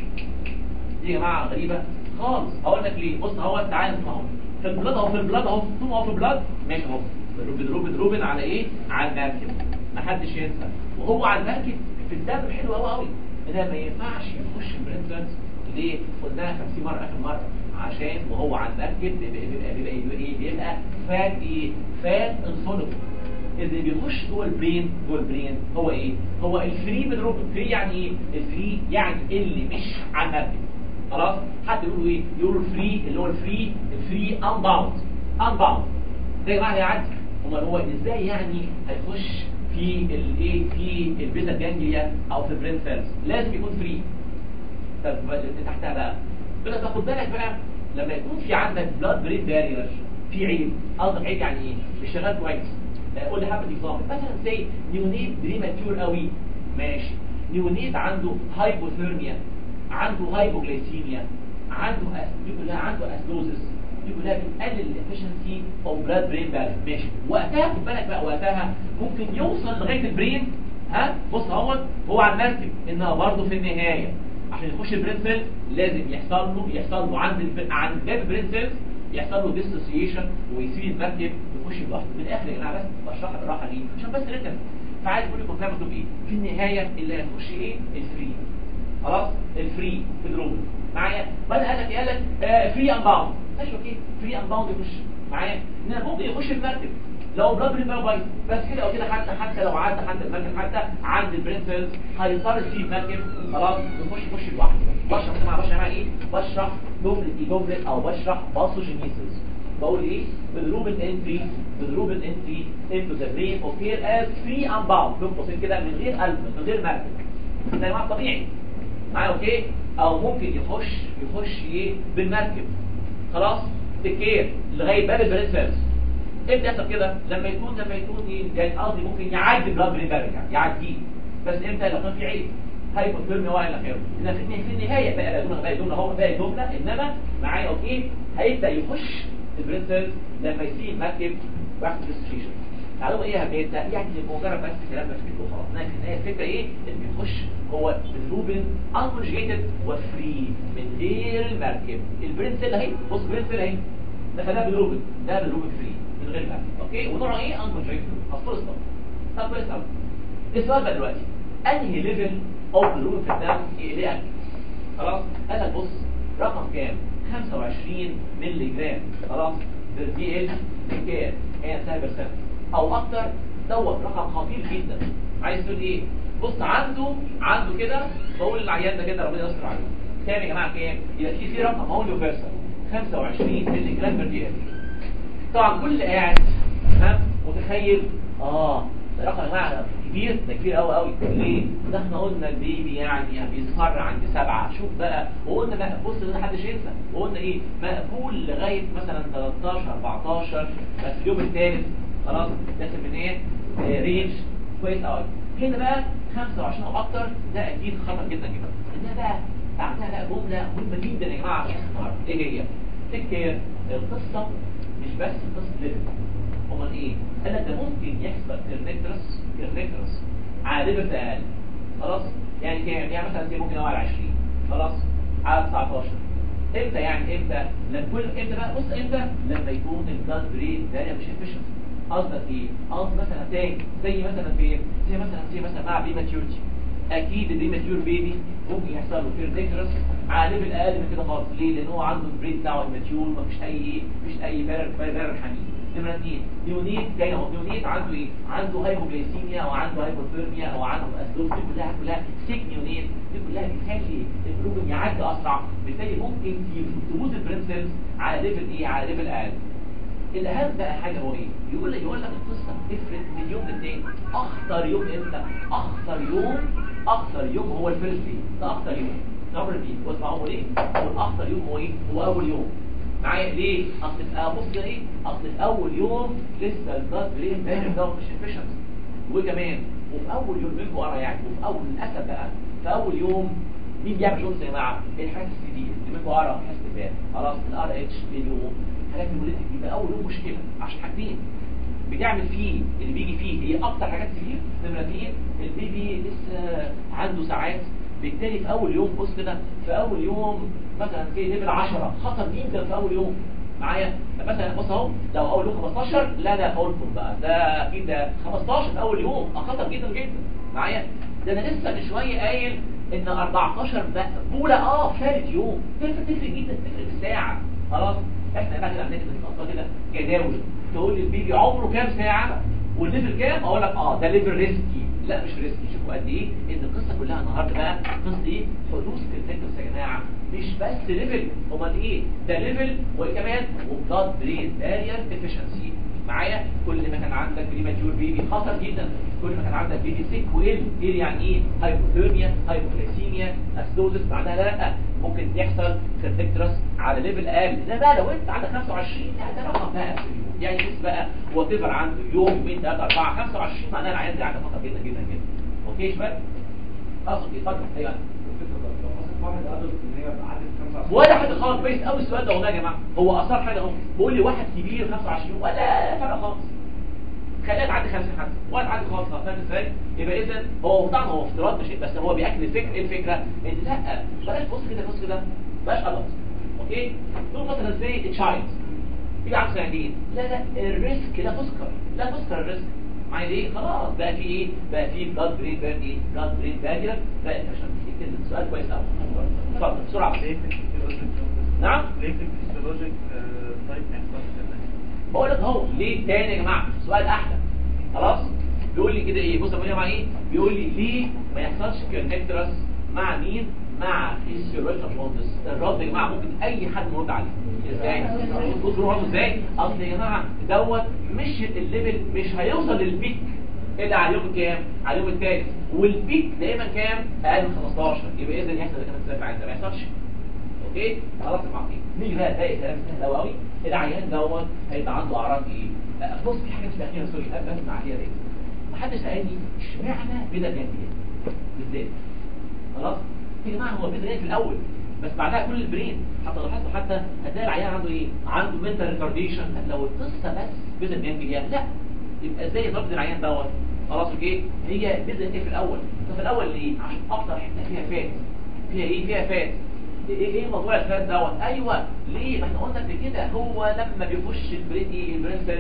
دي يا جماعه غريبه خالص هقول لك ليه بص اهو تعالى نسمع اهو في البلاد اهو في البلاد اهو طول ما هو في البلاد ماشي اهو بيضرب روبن على ايه على المركب ما حدش ينسى وهو على المركب في الدم حلو قوي قوي ده ما ينفعش يخش البرنسلز ليه قلناها 50 مره اخر مره عشان وهو على المركب بيبقى بيبقى بيبقى, بيبقى ايه بيبقى فات ايه فات انسوليبل اللي بيخش جوه البرين جوه البرين هو ايه هو الفري بيضرب فري يعني ايه الفري يعني اللي مش على المركب خلاص حد يقولوا ايه يقولوا الفري اللي هو الفري الفري انباوند انباوند ده يا جماعه يعدي امال هو ازاي يعني هيخش في الايه في البيتا جانجليا او في البرين سيلز لازم يكون فري طب اللي تحتها بقى بس تاخد بالك بقى لما يكون في عندك بلاد برين بارير في عيب قصدك عيب يعني ايه مش شغال كويس آه، قول لي حبه اكزامبل مثلا زي نيونيت بريماتيور قوي ماشي نيونيت عنده هايبوثيرميا عنده هايبوغليسيميا عنده أس- دي كلها عنده اسلوزس دي كلها بتقلل الافشنسي اوف بلاد برين بالانس ماشي وقتها خد بالك بقى وقتها ممكن يوصل لغايه البرين ها بص اهو هو على المركب انها برضه في النهايه عشان يخش البرين سيل لازم يحصل له يحصل له عند الب... عند باب البرين سيلز يحصل له ديسوسيشن ويسيب المركب يخش لوحده من الاخر يا جماعه بس بشرحها بالراحه ليه عشان بس ريتم فعايز اقول لكم كلام مكتوب ايه في النهايه اللي هيخش ايه الفري خلاص الفري في الروم معايا وانا قال لك قال لك آه فري ان باوند ماشي اوكي فري ان باوند يخش معايا ان ممكن يخش المركب لو بلاد برين بقى بايظ بس كده او كده حتى حتى لو عدى حتى المركب حتى عند البرين سيلز هيضطر يسيب المركب خلاص يخش يخش لوحده بشرح كده مع بشرح مع ايه بشرح جمله ايه جمله او بشرح باثوجينيسيس بقول ايه بالروب الانتري بالروب الانتري into the brain occur as free and bound بين قوسين كده من غير قلب من غير مركب ده يا جماعه طبيعي معايا اوكي او ممكن يخش يخش ايه بالمركب خلاص تكير لغايه باب البرين سيلز امتى يحصل كده لما يكون لما يكون ايه يعني قصدي ممكن يعدي بلاد برين بارير يعني يعديه بس امتى لو كان في عيب هايبوثيرميا والى اخره إنما في النهايه في النهايه بقى جمله بقى جمله اهو بقى جمله انما معايا اوكي هيبدا يخش البرين سيلز لما يسيب المركب ويحصل ديستريشن تعالوا ايه هبيت ده يعني مجرد بس كلام بس كده وخلاص لكن هي الفكره ايه اللي بيخش هو بالروبن انكونجيتد وفري من غير المركب البرين سيل اهي بص البرين سيل اهي ده ده بالروبن ده بالروبن فري من غير مركب اوكي ونوعه ايه انكونجيتد اصفر طب كويس قوي السؤال بقى دلوقتي انهي ليفل اوف الروم في الدم ليه اكل خلاص قال لك بص رقم كام 25 مللي جرام خلاص بالدي ال كام هي بيرسنت او اكتر دوت رقم خطير جدا عايز تقول ايه بص عنده عنده كده بقول للعيان ده كده ربنا يستر عليه كام يا جماعه كام يبقى في في رقم اهو يونيفرسال 25 مللي جرام بير دي ال طبعا كل قاعد ها متخيل اه ده رقم يا جماعه كبير ده كبير قوي قوي ليه ده احنا قلنا البيبي يعني بيصفر عند سبعة شوف بقى وقلنا بقى بص ده محدش ينسى وقلنا ايه مقبول لغايه مثلا 13 14 بس اليوم الثالث خلاص ده من ايه آه، رينج كويس قوي هنا بقى 25 او اكتر ده اكيد خطر جدا جدا انها بقى بعدها بقى جمله مهمه جدا يا جماعه عشان النهارده ايه هي؟ تفتكر القصه مش بس قصه ليفل امال ايه قال لك ده ممكن يحصل كرنيكترس كرنيكترس على ليفل اقل خلاص يعني كام يعني مثلا زي ممكن هو على 20 خلاص على 19 امتى يعني امتى لما كل امتى بقى بص امتى لما يكون البلاد برين ده مش افيشنت قصدك ايه قصد مثلا تاني زي مثلا فين زي مثلا زي مثلا مع بريماتيورتي اكيد البريماتيور بيبي ممكن يحصل له كيرنيكترس على ليفل اقل من كده خالص ليه لان هو عنده البرين بتاعه اماتيور مفيش اي ايه مفيش اي بارر بارر حميد نمرة اثنين نيونيت جاي اهو نيونيت عنده ايه؟ عنده هايبوجلايسيميا او عنده هايبوثيرميا او عنده اسلوب دي كلها كلها سيك نيونيت دي كلها بتخلي البروجن يعدي اسرع بالتالي ممكن تبوظ البرنسلز على ليفل ايه؟ على ليفل اقل الاهم بقى حاجه هو ايه؟ يقول لك يقول لك القصه تفرق من يوم للتاني اخطر يوم امتى؟ اخطر يوم اخطر يوم هو الفيرست دي ده اخطر يوم نمبر دي واسمعوا ليه؟ هو الاخطر يوم هو ايه؟ هو اول يوم معايا ليه؟ اصل في بص ده ايه؟ اصل في اول يوم لسه البلاد برين باين ده مش افيشنت وكمان وفي اول يوم من ورا يعني وفي اول للاسف بقى في اول يوم مين بيعمل شغل يا جماعه؟ الحاجات السي اللي من ورا حاسس بالبال خلاص الار اتش اليوم حاجات الوليد بيبقى اول يوم مشكله عشان حاجتين بتعمل فيه اللي بيجي فيه هي اكتر حاجات كتير نمره اثنين البيبي لسه عنده ساعات بالتالي في اول يوم بص كده في اول يوم مثلا في ليفل 10 خطر جدا في اول يوم معايا مثلا بص اهو لو اول يوم 15 لا ده قلتم بقى ده اكيد ده 15 في اول يوم آه خطر جدا جدا معايا ده انا لسه من شويه قايل ان 14 مقبوله اه ثالث يوم تفرق تفرق جدا تفرق بالساعه خلاص احنا بقى كده عندنا كده كده جداول تقول لي البيبي عمره كام ساعه والليفل كام اقول لك اه ده ليفل ريسكي لا مش ريسكي شوفوا قد ايه ان القصه كلها النهارده بقى قصه ايه حدوث كريتيكس يا جماعه مش بس ليفل امال ايه ده ليفل وكمان وبلاد برين بارير افشنسي معايا كل ما كان عندك بريماتيور بيبي خطر جدا كل ما كان عندك بيبي سيك ويل ايه يعني ايه هايبوثيرميا هايبوغليسيميا اسدوزس معناها لا ممكن يحصل كريتيكترس على ليفل اقل ده بقى لو انت عندك 25 لا ده رقم بقى يعني بص بقى وات ايفر عنده يوم يومين ثلاثه اربعه 25 معناها العيان ده عنده خطر جدا جدا جدا اوكي يا شباب اقصد ايه اتفضل ايوه ولا حد خالص كويس قوي السؤال ده والله يا جماعه هو اثار حاجه اهو بيقول لي واحد كبير 25 ولا فرق خالص خليها تعدي 50 حد ولا تعدي خالص فاهم ازاي يبقى اذا هو طبعا هو افتراض مش بس هو بياكد الفكره ايه الفكره ان لا بلاش بص كده بص كده بلاش غلط اوكي دول مثلا زي تشايلد في عنده سنتين لا لا الريسك لا تذكر لا تذكر الريسك معايا ليه خلاص بقى في ايه بقى في بلاد برين بقى ايه بلاد برين بارير بقى عشان كده السؤال كويس قوي اتفضل بسرعه ليه في الفسيولوجيك نعم ليه في الفسيولوجيك تايب ما يحصلش كده بقول لك اهو ليه تاني يا جماعه سؤال احلى خلاص بيقول لي كده ايه بص يا مع ايه بيقول لي ليه ما يحصلش كونكترس مع مين مع السيرولوجيكال مودس الرد يا جماعه ممكن اي حد يرد عليه ازاي بصوا برضه ازاي اصل يا جماعه دوت مش الليفل مش هيوصل للبيك الا على اليوم كام على اليوم الثالث والبيك دايما كام اقل من 15 يبقى اذا يحصل كده ازاي معايا ما يحصلش اوكي خلاص يا معلم نيجي بقى نلاقي كلام سهل قوي قوي العيان دوت هيبقى عنده اعراض ايه لا، بص في حاجه في الاخيره سوري قبل ما اسمع عليها دي محدش سالني اشمعنى بدا جانبيه بالذات خلاص يا جماعه هو بدا في الاول بس بعدها كل البرين حتى لاحظتوا حتى هتلاقي العيان عنده ايه عنده منتال ريتارديشن لو القصه بس بدا جانبيه لا يبقى ازاي ضبط العيان دوت خلاص اوكي هي بدات ايه في الاول طب في الاول ليه عشان اكتر حته فيها فات فيها ايه فيها فات ايه ايه موضوع الفات دوت ايوه ليه ما احنا قلنا قبل كده هو لما بيخش البرين ايه البرين سيل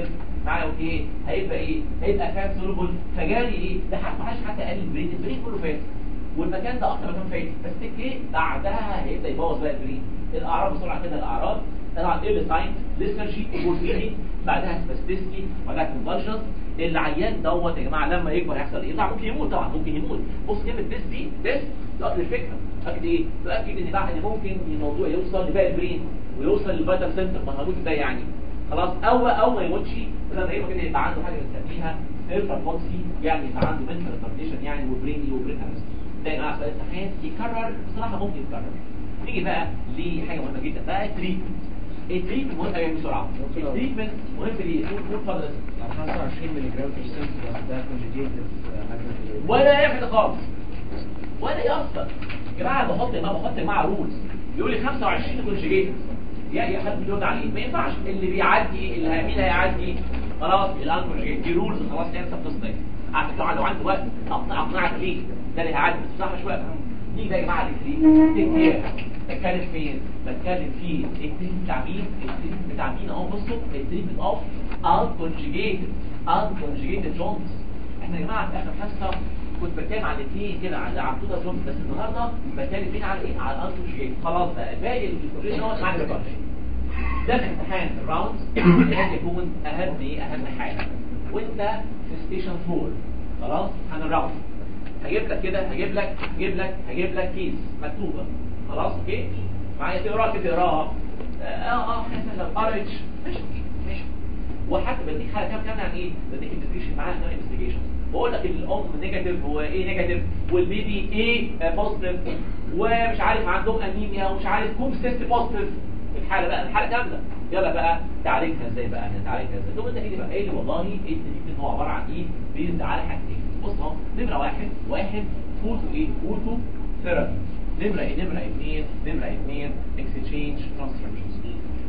معايا اوكي هيبقى ايه هيبقى فات سولوبل فجالي ايه ده حتى معلش حتى قال البرين البرين كله فات والمكان ده اكتر مكان فات بس الكي بعدها هيبدا يبوظ بقى البرين الاعراض بسرعه كده الاعراض طبعا ايه ساين ليسرجي وبورفيري بعدها سباستيستي بعدها كونفرجنس العيان دوت يا جماعه لما يكبر هيحصل ايه؟ طبعا ممكن يموت طبعا ممكن يموت بص كلمه ديس دي ديس تؤكد الفكره تؤكد ايه؟ تؤكد ان بقى ان ممكن الموضوع يوصل لباقي البرين ويوصل للفيتال سنتر ما هنموت ازاي يعني خلاص او او ما يموتش لما يبقى كده يبقى عنده حاجه بنسميها سيرفر بوكسي يعني يبقى عنده منتال ريتارديشن يعني وبريني وبرين ارست ده يا جماعه سؤال امتحان يكرر بصراحه ممكن يتكرر نيجي بقى لحاجه مهمه جدا بقى التريتمنت التريتمنت مهم قوي بسرعه التريتمنت مهم ليه؟ قول قول اتفضل يعني 25 ملي جرام في السنت ده كونجيجيتد ولا يعمل كده خالص ولا يأثر يا جماعه بحط ما بحط مع رولز يقول لي 25 كونجيجيتد يا يا حد بيرد عليه ما ينفعش اللي بيعدي اللي هيعمل هيعدي خلاص الانكونجيجيتد دي رولز خلاص انسى القصه دي على فكره لو عندي وقت اقنع اقنعك ليه ده اللي هيعدي بس صح شويه نيجي بقى يا جماعه للتريتمنت بتكلم فين بتكلم في التريتمنت بتاع مين التريتمنت بتاع مين اهو بصوا التريتمنت اوف unconjugated unconjugated جونز احنا يا جماعه في اخر حصه كنت بتكلم عن الاثنين كده على عبدوده جونز بس النهارده بتكلم فين على ايه على الانكونجيجيتد خلاص بقى باقي الكونجيجيتد دوت ما عندي ده في امتحان الراوند لازم يكون اهم ايه اهم حاجه وانت في ستيشن 4 خلاص امتحان الراوند هجيب لك كده هجيب لك هجيب لك هجيب لك كيس مكتوبه خلاص اوكي معايا تقراها كده تقراها اه اه حسن لو قريتش ماشي اوكي ماشي وحتى بديك حاجه كام كام يعني ايه بديك انفستيجيشن معاها كام انفستيجيشن بقول لك الام نيجاتيف وايه نيجاتيف والبيبي ايه بوزيتيف ومش عارف عندهم انيميا ومش عارف كوم سيست بوزيتيف الحاله بقى الحاله كامله يلا بقى تعالجها ازاي بقى تعالجها ازاي تقوم انت كده بقى ايه اللي والله ايه التريتمنت هو عباره عن ايه بيزد على حاجتين بص اهو نمره واحد واحد فوتو ايه فوتو ثيرابي نمره ايه نمره اثنين نمره اثنين اكستشينج ترانسكريبشنز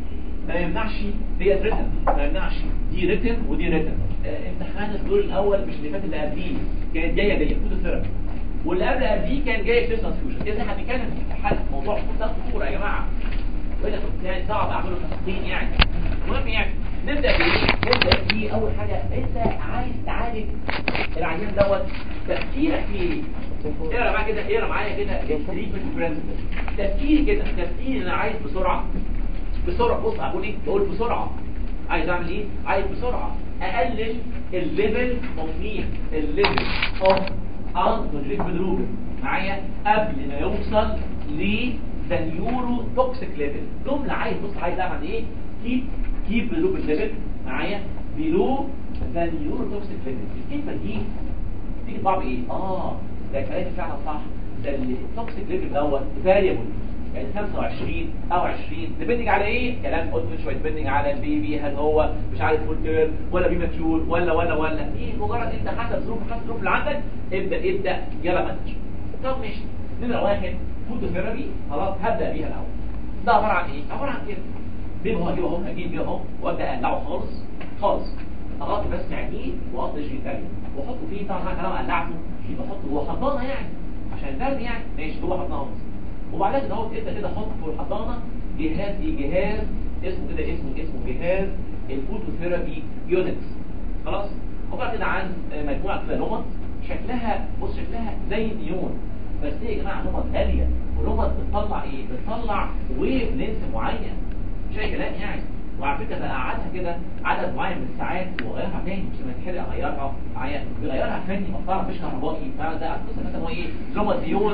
ما يمنعش دي ريتن ما يمنعش دي ريتن ودي ريتن آه امتحان الدور الاول مش اللي فات اللي قبليه كانت جايه دي فوتو ثيرابي واللي قبل قبليه كان جاي فيس ترانسفيوجن اذا هنتكلم في حل موضوع ده خطوره يا جماعه ولا كنت يعني صعب اعمله تفصيل يعني المهم يعني نبدا بايه نبدا بايه اول حاجه انت عايز تعالج العيان دوت تفكيرك فيه ايه اقرا معايا كده اقرا معايا كده التريتمنت برنسبل تفكيري كده تفكيري انا عايز بسرعه بسرعه بص هقول ايه بقول بسرعه عايز اعمل ايه عايز بسرعه اقلل الليفل اوف مين الليفل اوف انكونجريت بالروبن معايا قبل ما يوصل ل ذا نيورو توكسيك ليفل جمله عايز بص عايز اعمل ايه كيب كيب بالروبن ليفل معايا بيلو ذا نيورو توكسيك ليفل الكلمه دي تيجي طبعا ايه اه ده كلام فعلا صح ده التوكسيك ليفل دوت فاريبل يعني 25 او 20 ديبندنج على ايه كلام قلت من شويه ديبندنج على البيبي هل هو مش عارف فول تيرم ولا بيماتيور ولا ولا ولا ايه مجرد انت حسب ظروف حسب الظروف اللي عندك ابدا ابدا يلا مانج طب ماشي نمره واحد فوتوثيرابي خلاص هبدا بيها الاول ده عباره عن ايه عباره عن كده بيبقى هو هجيبه اهو هجيب بيه اهو وابدا اقلعه خالص خالص اغطي بس عينيه واغطي جيتالي واحطه فيه طبعا انا لو قلعته يبقى احطه جوه حضانه يعني عشان البرد يعني ماشي جوه حضانه وبعدين كده اهو تبدا كده احط في الحضانه جهاز ايه جهاز اسمه كده اسمه اسمه جهاز الفوتوثيرابي يونتس خلاص عباره كده عن مجموعه كده نمط شكلها بص شكلها زي النيون بس هي يا جماعه نمط غاليه ونمط بتطلع ايه بتطلع ويف لينس معين مش اي كلام يعني وعلى فكره ده قعدها كده عدد معين من الساعات واغيرها تاني مش لما تحرق اغيرها معايا بغيرها فني محترم مش كهربائي فده قصه مثلا هو ايه نمط نيون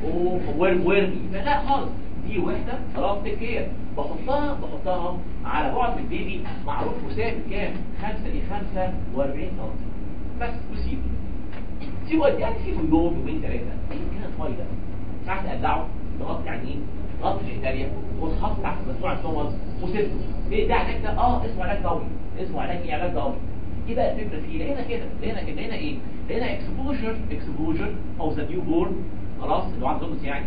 وورمي لا خالص دي وحده خلاص تيك كير بحطها بحطها على بعد من البيبي معروف وثابت كام 5 ل 45 سم بس وسيبه سيبه قد يعني سيبه يوم يومين ثلاثه ايه كده فايده ساعات تقلعه تغطي عينيه تغطي الجيتاليا وتحط تحت مجموعه نمط وسيبه ايه ده علاج ده اه اسمه علاج ضوئي اسمه علاج ايه علاج ضوئي ايه بقى الفكره فيه لقينا كده لقينا كده لقينا ايه لقينا اكسبوجر اكسبوجر او ذا نيو بورن خلاص اللي هو عنده يعني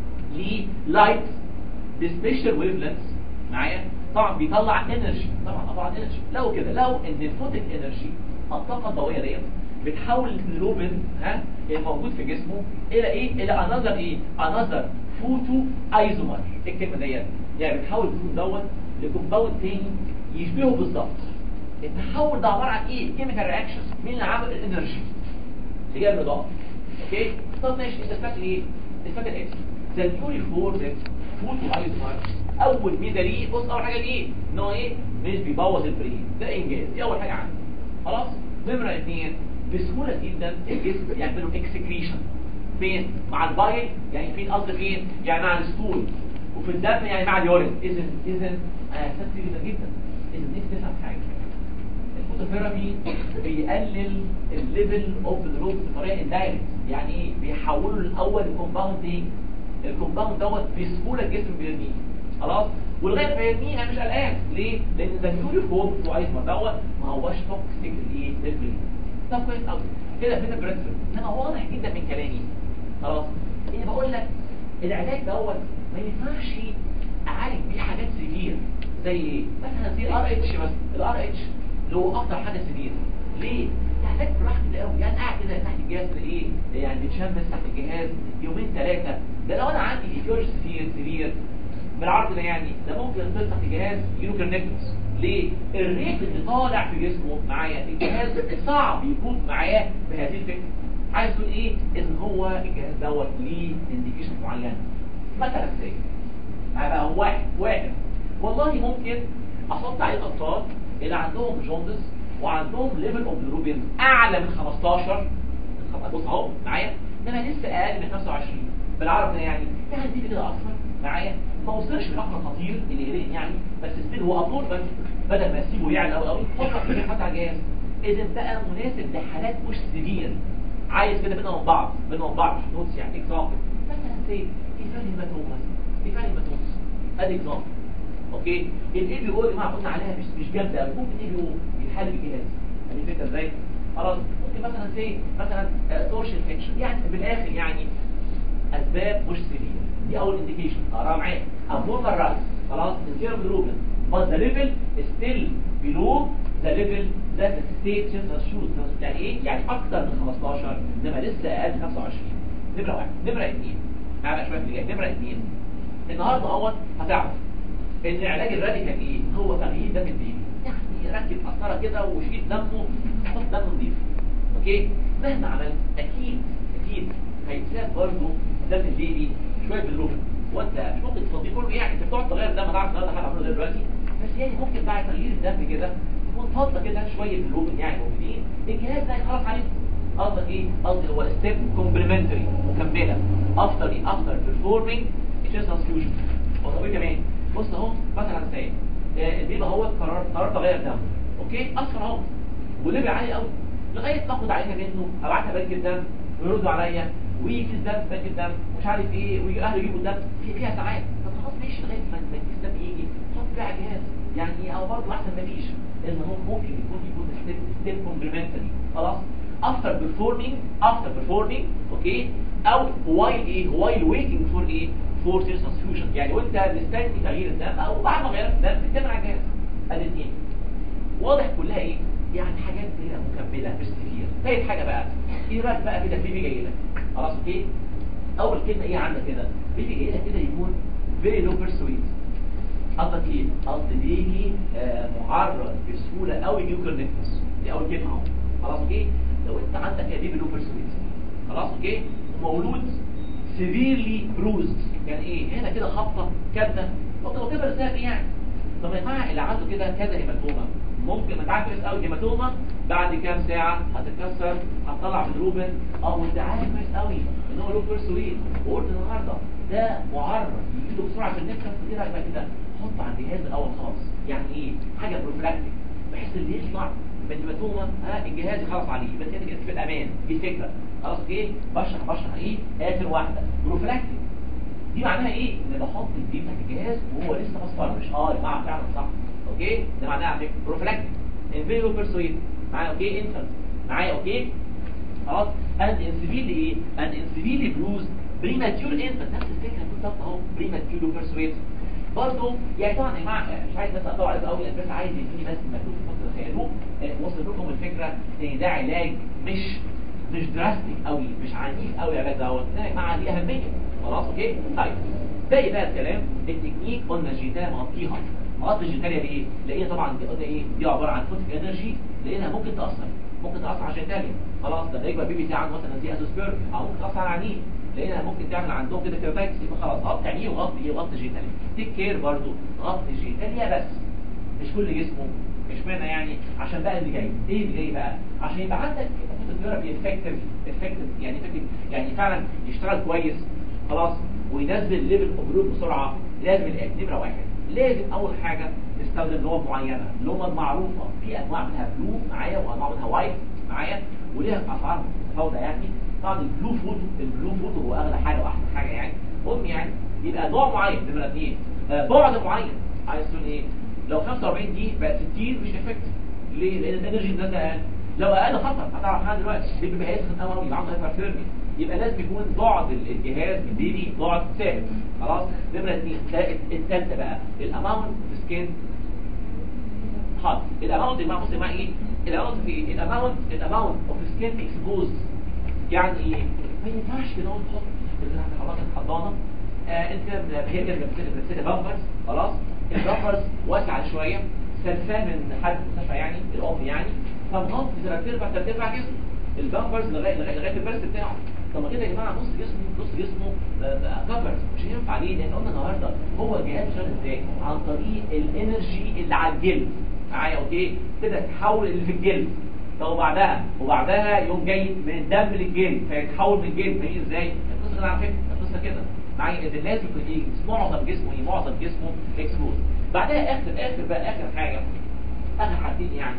للايت بسبيشال ويف لينث معايا طبعا بيطلع انرجي طبعا طبعا انرجي لو كده لو ان الفوتك انرجي الطاقه الضوئيه ديت بتحول الجلوبين ها الموجود في جسمه الى ايه الى انذر ايه انذر فوتو ايزومر الكلمه ديت يعني بتحول الفوتو دوت لكومباوند تاني يشبهه بالظبط التحول ده عباره عن ايه كيميكال رياكشن مين اللي عمل الانرجي اللي جاب الاضاءه اوكي طب ماشي انت فاكر ايه انت فاكر ايه ده اليوري فور ده فوتو ايزومر اول ميزه ليه بص اول حاجه ليه ان هو ايه مش بيبوظ البرين ده انجاز دي اول حاجه عنده خلاص نمره اثنين بسهوله جدا الجسم يعملوا اكسكريشن فين مع البايل يعني فين قصدي فين يعني مع الستول وفي الدم يعني مع اليورين اذا اذا اساس جدا جدا اذا نفسي تفهم حاجه الفوتوثيرابي بيقلل الليفل اوف الروب بطريقه اندايركت يعني ايه بيحوله الاول لكومباوند ايه الكومباوند دوت بسهوله الجسم بيرميه خلاص ولغايه ما يرميه انا مش قلقان ليه لان ده اليونيفورم بتوع ايزمر دوت ما هوش توكسيك لايه للبرين طب كويس قوي كده كده بريتفل انما واضح جدا من كلامي خلاص اني بقول لك العلاج دوت ما ينفعش اعالج بيه حاجات سيفير زي ايه مثلا زي ار اتش بس الار اتش اللي هو اكتر حاجه سيفير ليه تحتاج براحه كده قوي يعني قاعد كده تحت الجهاز ايه يعني بتشمس تحت الجهاز يومين ثلاثه ده لو انا عندي ايجورج سيفير سيفير بالعرض ده يعني ده ممكن ينطلق تحت الجهاز يجيله كرنكتس ليه الريت اللي طالع في جسمه معايا الجهاز صعب يكون معايا بهذه الفكره عايز تقول ايه ان هو الجهاز دوت ليه انديكيشن معينه مثلا زي بقى هو واحد واحد والله ممكن احط عليه الاطفال اللي عندهم جوندس وعندهم ليفل اوف بلوبين اعلى من 15 بص اهو معايا انما لسه اقل من 25 بالعربي ده يعني يعني دي كده اصفر معايا ما وصلش لرقم خطير اللي يقلقني يعني بس ستيل هو ابلود بس بدل ما اسيبه يعلى قوي قوي فكر في حتى على الجهاز اذا بقى مناسب لحالات مش سيفير عايز كده بينهم بعض بينهم بعض مش نوتس يعني اكزامبل مثلا زي ايفال هيماتوما ايفال هيماتومس ادي اكزامبل اوكي الاي بي او يا جماعه قلنا عليها مش مش جامده قوي ممكن اي بي او يتحل بالجهاز ادي فكره ازاي خلاص ممكن مثلا زي مثلا تورشن انفكشن يعني بالاخر يعني اسباب مش سيفير دي اول انديكيشن اقراها معايا abnormal راس خلاص انتيرم جلوبين but the level is still below the level that the state central shoes يعني ايه يعني اكتر من 15 انما لسه اقل من 25 نمره واحد نمره اثنين تعالى شويه في اللي جاي نمره اثنين النهارده اهوت هتعرف ان العلاج الراديكال ايه هو تغيير دم البيبي يعني ركب قسطره كده وشيل دمه حط دم نظيف اوكي مهما عملت اكيد اكيد هيتساب برضه دم البيبي شويه باللوبن وانت مش ممكن تفضيه كله يعني انت بتقعد تغير الدم هتعرف النهارده حاجه عمله دلوقتي بس يعني ممكن بعد تغيير الدم كده تكون فاضله كده شويه باللوبن يعني موجودين الجهاز ده هيخلص عليه قصدك ايه قصدي هو ستيب كومبلمنتري مكمله افتر ايه افتر بيرفورمينج تشيست ترانسفيوجن وطب ايه كمان بص اهو مثلا زي البيبي اهو قرر قررت اغير دم اوكي اصفر اهو وليفل عالي قوي لغايه تاخد عينه منه ابعتها بنك الدم ويردوا عليا ويجي الدم بنك الدم مش عارف ايه ويجي اهله يجيبوا الدم في فيها ساعات طب خلاص ماشي لغايه ما بنك الدم يجي حط فيها على الجهاز يعني او برضه احسن ما فيش ان هو ممكن يكون يكون ستيب ستيب كومبلمنتري خلاص افتر بيرفورمينج افتر بيرفورمينج اوكي او وايل ايه وايل ويتنج فور ايه فور سيرس ترانسفيوجن يعني وانت مستني تغيير الدم او بعد ما غيرت الدم بتتم على الجهاز ادي اثنين واضح كلها ايه يعني حاجات كده مكمله مش كتير ثالث حاجه بقى ايه رايك بقى كده بيبي جاي لك خلاص اوكي اول كلمه ايه عندك كده بيبي جاي لك كده يكون فيري لو بيرسويد قصدك ايه قصد بيجي آه معرض بسهوله قوي نيوكلينكس دي اول كلمه اهو خلاص اوكي لو انت عندك يا بيبي لو بيرسويد خلاص اوكي ومولود سيفيرلي بروزد يعني ايه هنا كده خبطه كده ممكن وتبقى رسالة ايه يعني طب يا جماعه اللي عنده كده كذا هيماتوما ممكن ما تعرفش قوي هيماتوما بعد كام ساعه هتتكسر هتطلع من روبن اه وانت عارف كويس قوي ان هو له بيرسويد وقلت النهارده ده معرض يجي له بسرعه في النفس ايه رايك بقى كده حط على الجهاز الاول خالص يعني ايه حاجه بروفلاكتيك بحيث اللي يطلع من الهيماتوما ها الجهاز يخلص عليه بس انت كده في الامان دي فكره خلاص ايه بشرح بشرح ايه اخر واحده بروفلاكتيك دي معناها ايه ان بحط الدي بتاعت الجهاز وهو لسه اصفر مش اه يا جماعه فعلا صح اوكي ده معناها على فكره بروفلاكتيك انفيرو بيرسويد معايا اوكي انفنت معايا اوكي خلاص اند انسبيلي ايه اند انسبيلي بلوز بريماتيور انفنت نفس الفكره بالظبط اهو بريماتيور بيرسويد برضه يعني طبعا يا جماعه مش عايز بس اطلع عليكم قوي بس عايز يديني بس مكتوب في تخيلوه وصل لكم الفكره ان ده علاج مش مش دراستيك قوي مش عنيف قوي العلاج دوت ده يا جماعه دي اهميه خلاص اوكي طيب باقي بقى الكلام التكنيك قلنا جيتها مغطيها غطي الجيتاليا بايه لقينا طبعا دي قلنا ايه دي عباره عن فوتك انرجي لقينا ممكن تاثر ممكن تاثر على الجيتاليا خلاص لما يكبر بيبي عنده مثلا زي ازوسبيرم او ممكن تاثر على عينيه لقينا ممكن تعمل عندهم كده كيراتايتس يبقى خلاص غطي عينيه وغطي ايه غطي الجيتاليا تيك كير برضه غطي الجيتاليا بس مش كل جسمه مش معنى يعني عشان بقى اللي جاي ايه اللي جاي بقى عشان يبقى عندك الثيرابي افكتيف افكتيف يعني effective يعني فعلا يشتغل كويس خلاص وينزل ليفل اوف بسرعه لازم الاتي نمره واحد لازم اول حاجه نستخدم لغه معينه لغه معروفه في انواع منها بلو معايا وانواع منها وايت معايا وليها اسعار متفاوته يعني طبعا البلو فوتو البلو فوتو هو اغلى حاجه واحسن حاجه يعني المهم يعني يبقى نوع معين نمره اثنين آه بعد معين عايز تقول ايه لو 45 دي بقى 60 مش افكتيف ليه؟ لان الانرجي نازله اقل لو اقل خطر هتعرف حاجه دلوقتي البيبي هيسخن قوي يبقى عنده هايبرثيرميا يبقى لازم يكون بعد الجهاز من البيبي بعد ثابت خلاص نمره اثنين الثالثه بقى الاماونت سكين حاضر الاماونت يا جماعه بص يا جماعه ايه الاماونت في ايه الاماونت الاماونت اوف سكين اكسبوز يعني ايه ما ينفعش كده نقعد نحط حضرتك الحضانه آه انت هي كده بتمسك بامبرز خلاص البامبرز واسعه شويه سلفاه من حد مستشفى يعني الام يعني فمغطي ثلاث ارباع ثلاث ارباع جسمه البامبرز لغايه لغايه لغايه البرس بتاعه طب ما كده يا جماعه نص جسمه نص جسمه كفرز مش هينفع ليه لان قلنا النهارده هو الجهاز شغال ازاي عن طريق الانرجي اللي على الجلد معايا اوكي كده تحول اللي في الجلد طب وبعدها وبعدها يقوم جاي من الدم للجلد فيتحول من الجلد فايه ازاي القصه كده على فكره القصه كده معايا ان لازم يكون ايه معظم جسمه ايه معظم جسمه اكسبوز بعدها اخر اخر بقى اخر حاجه اخر حاجتين يعني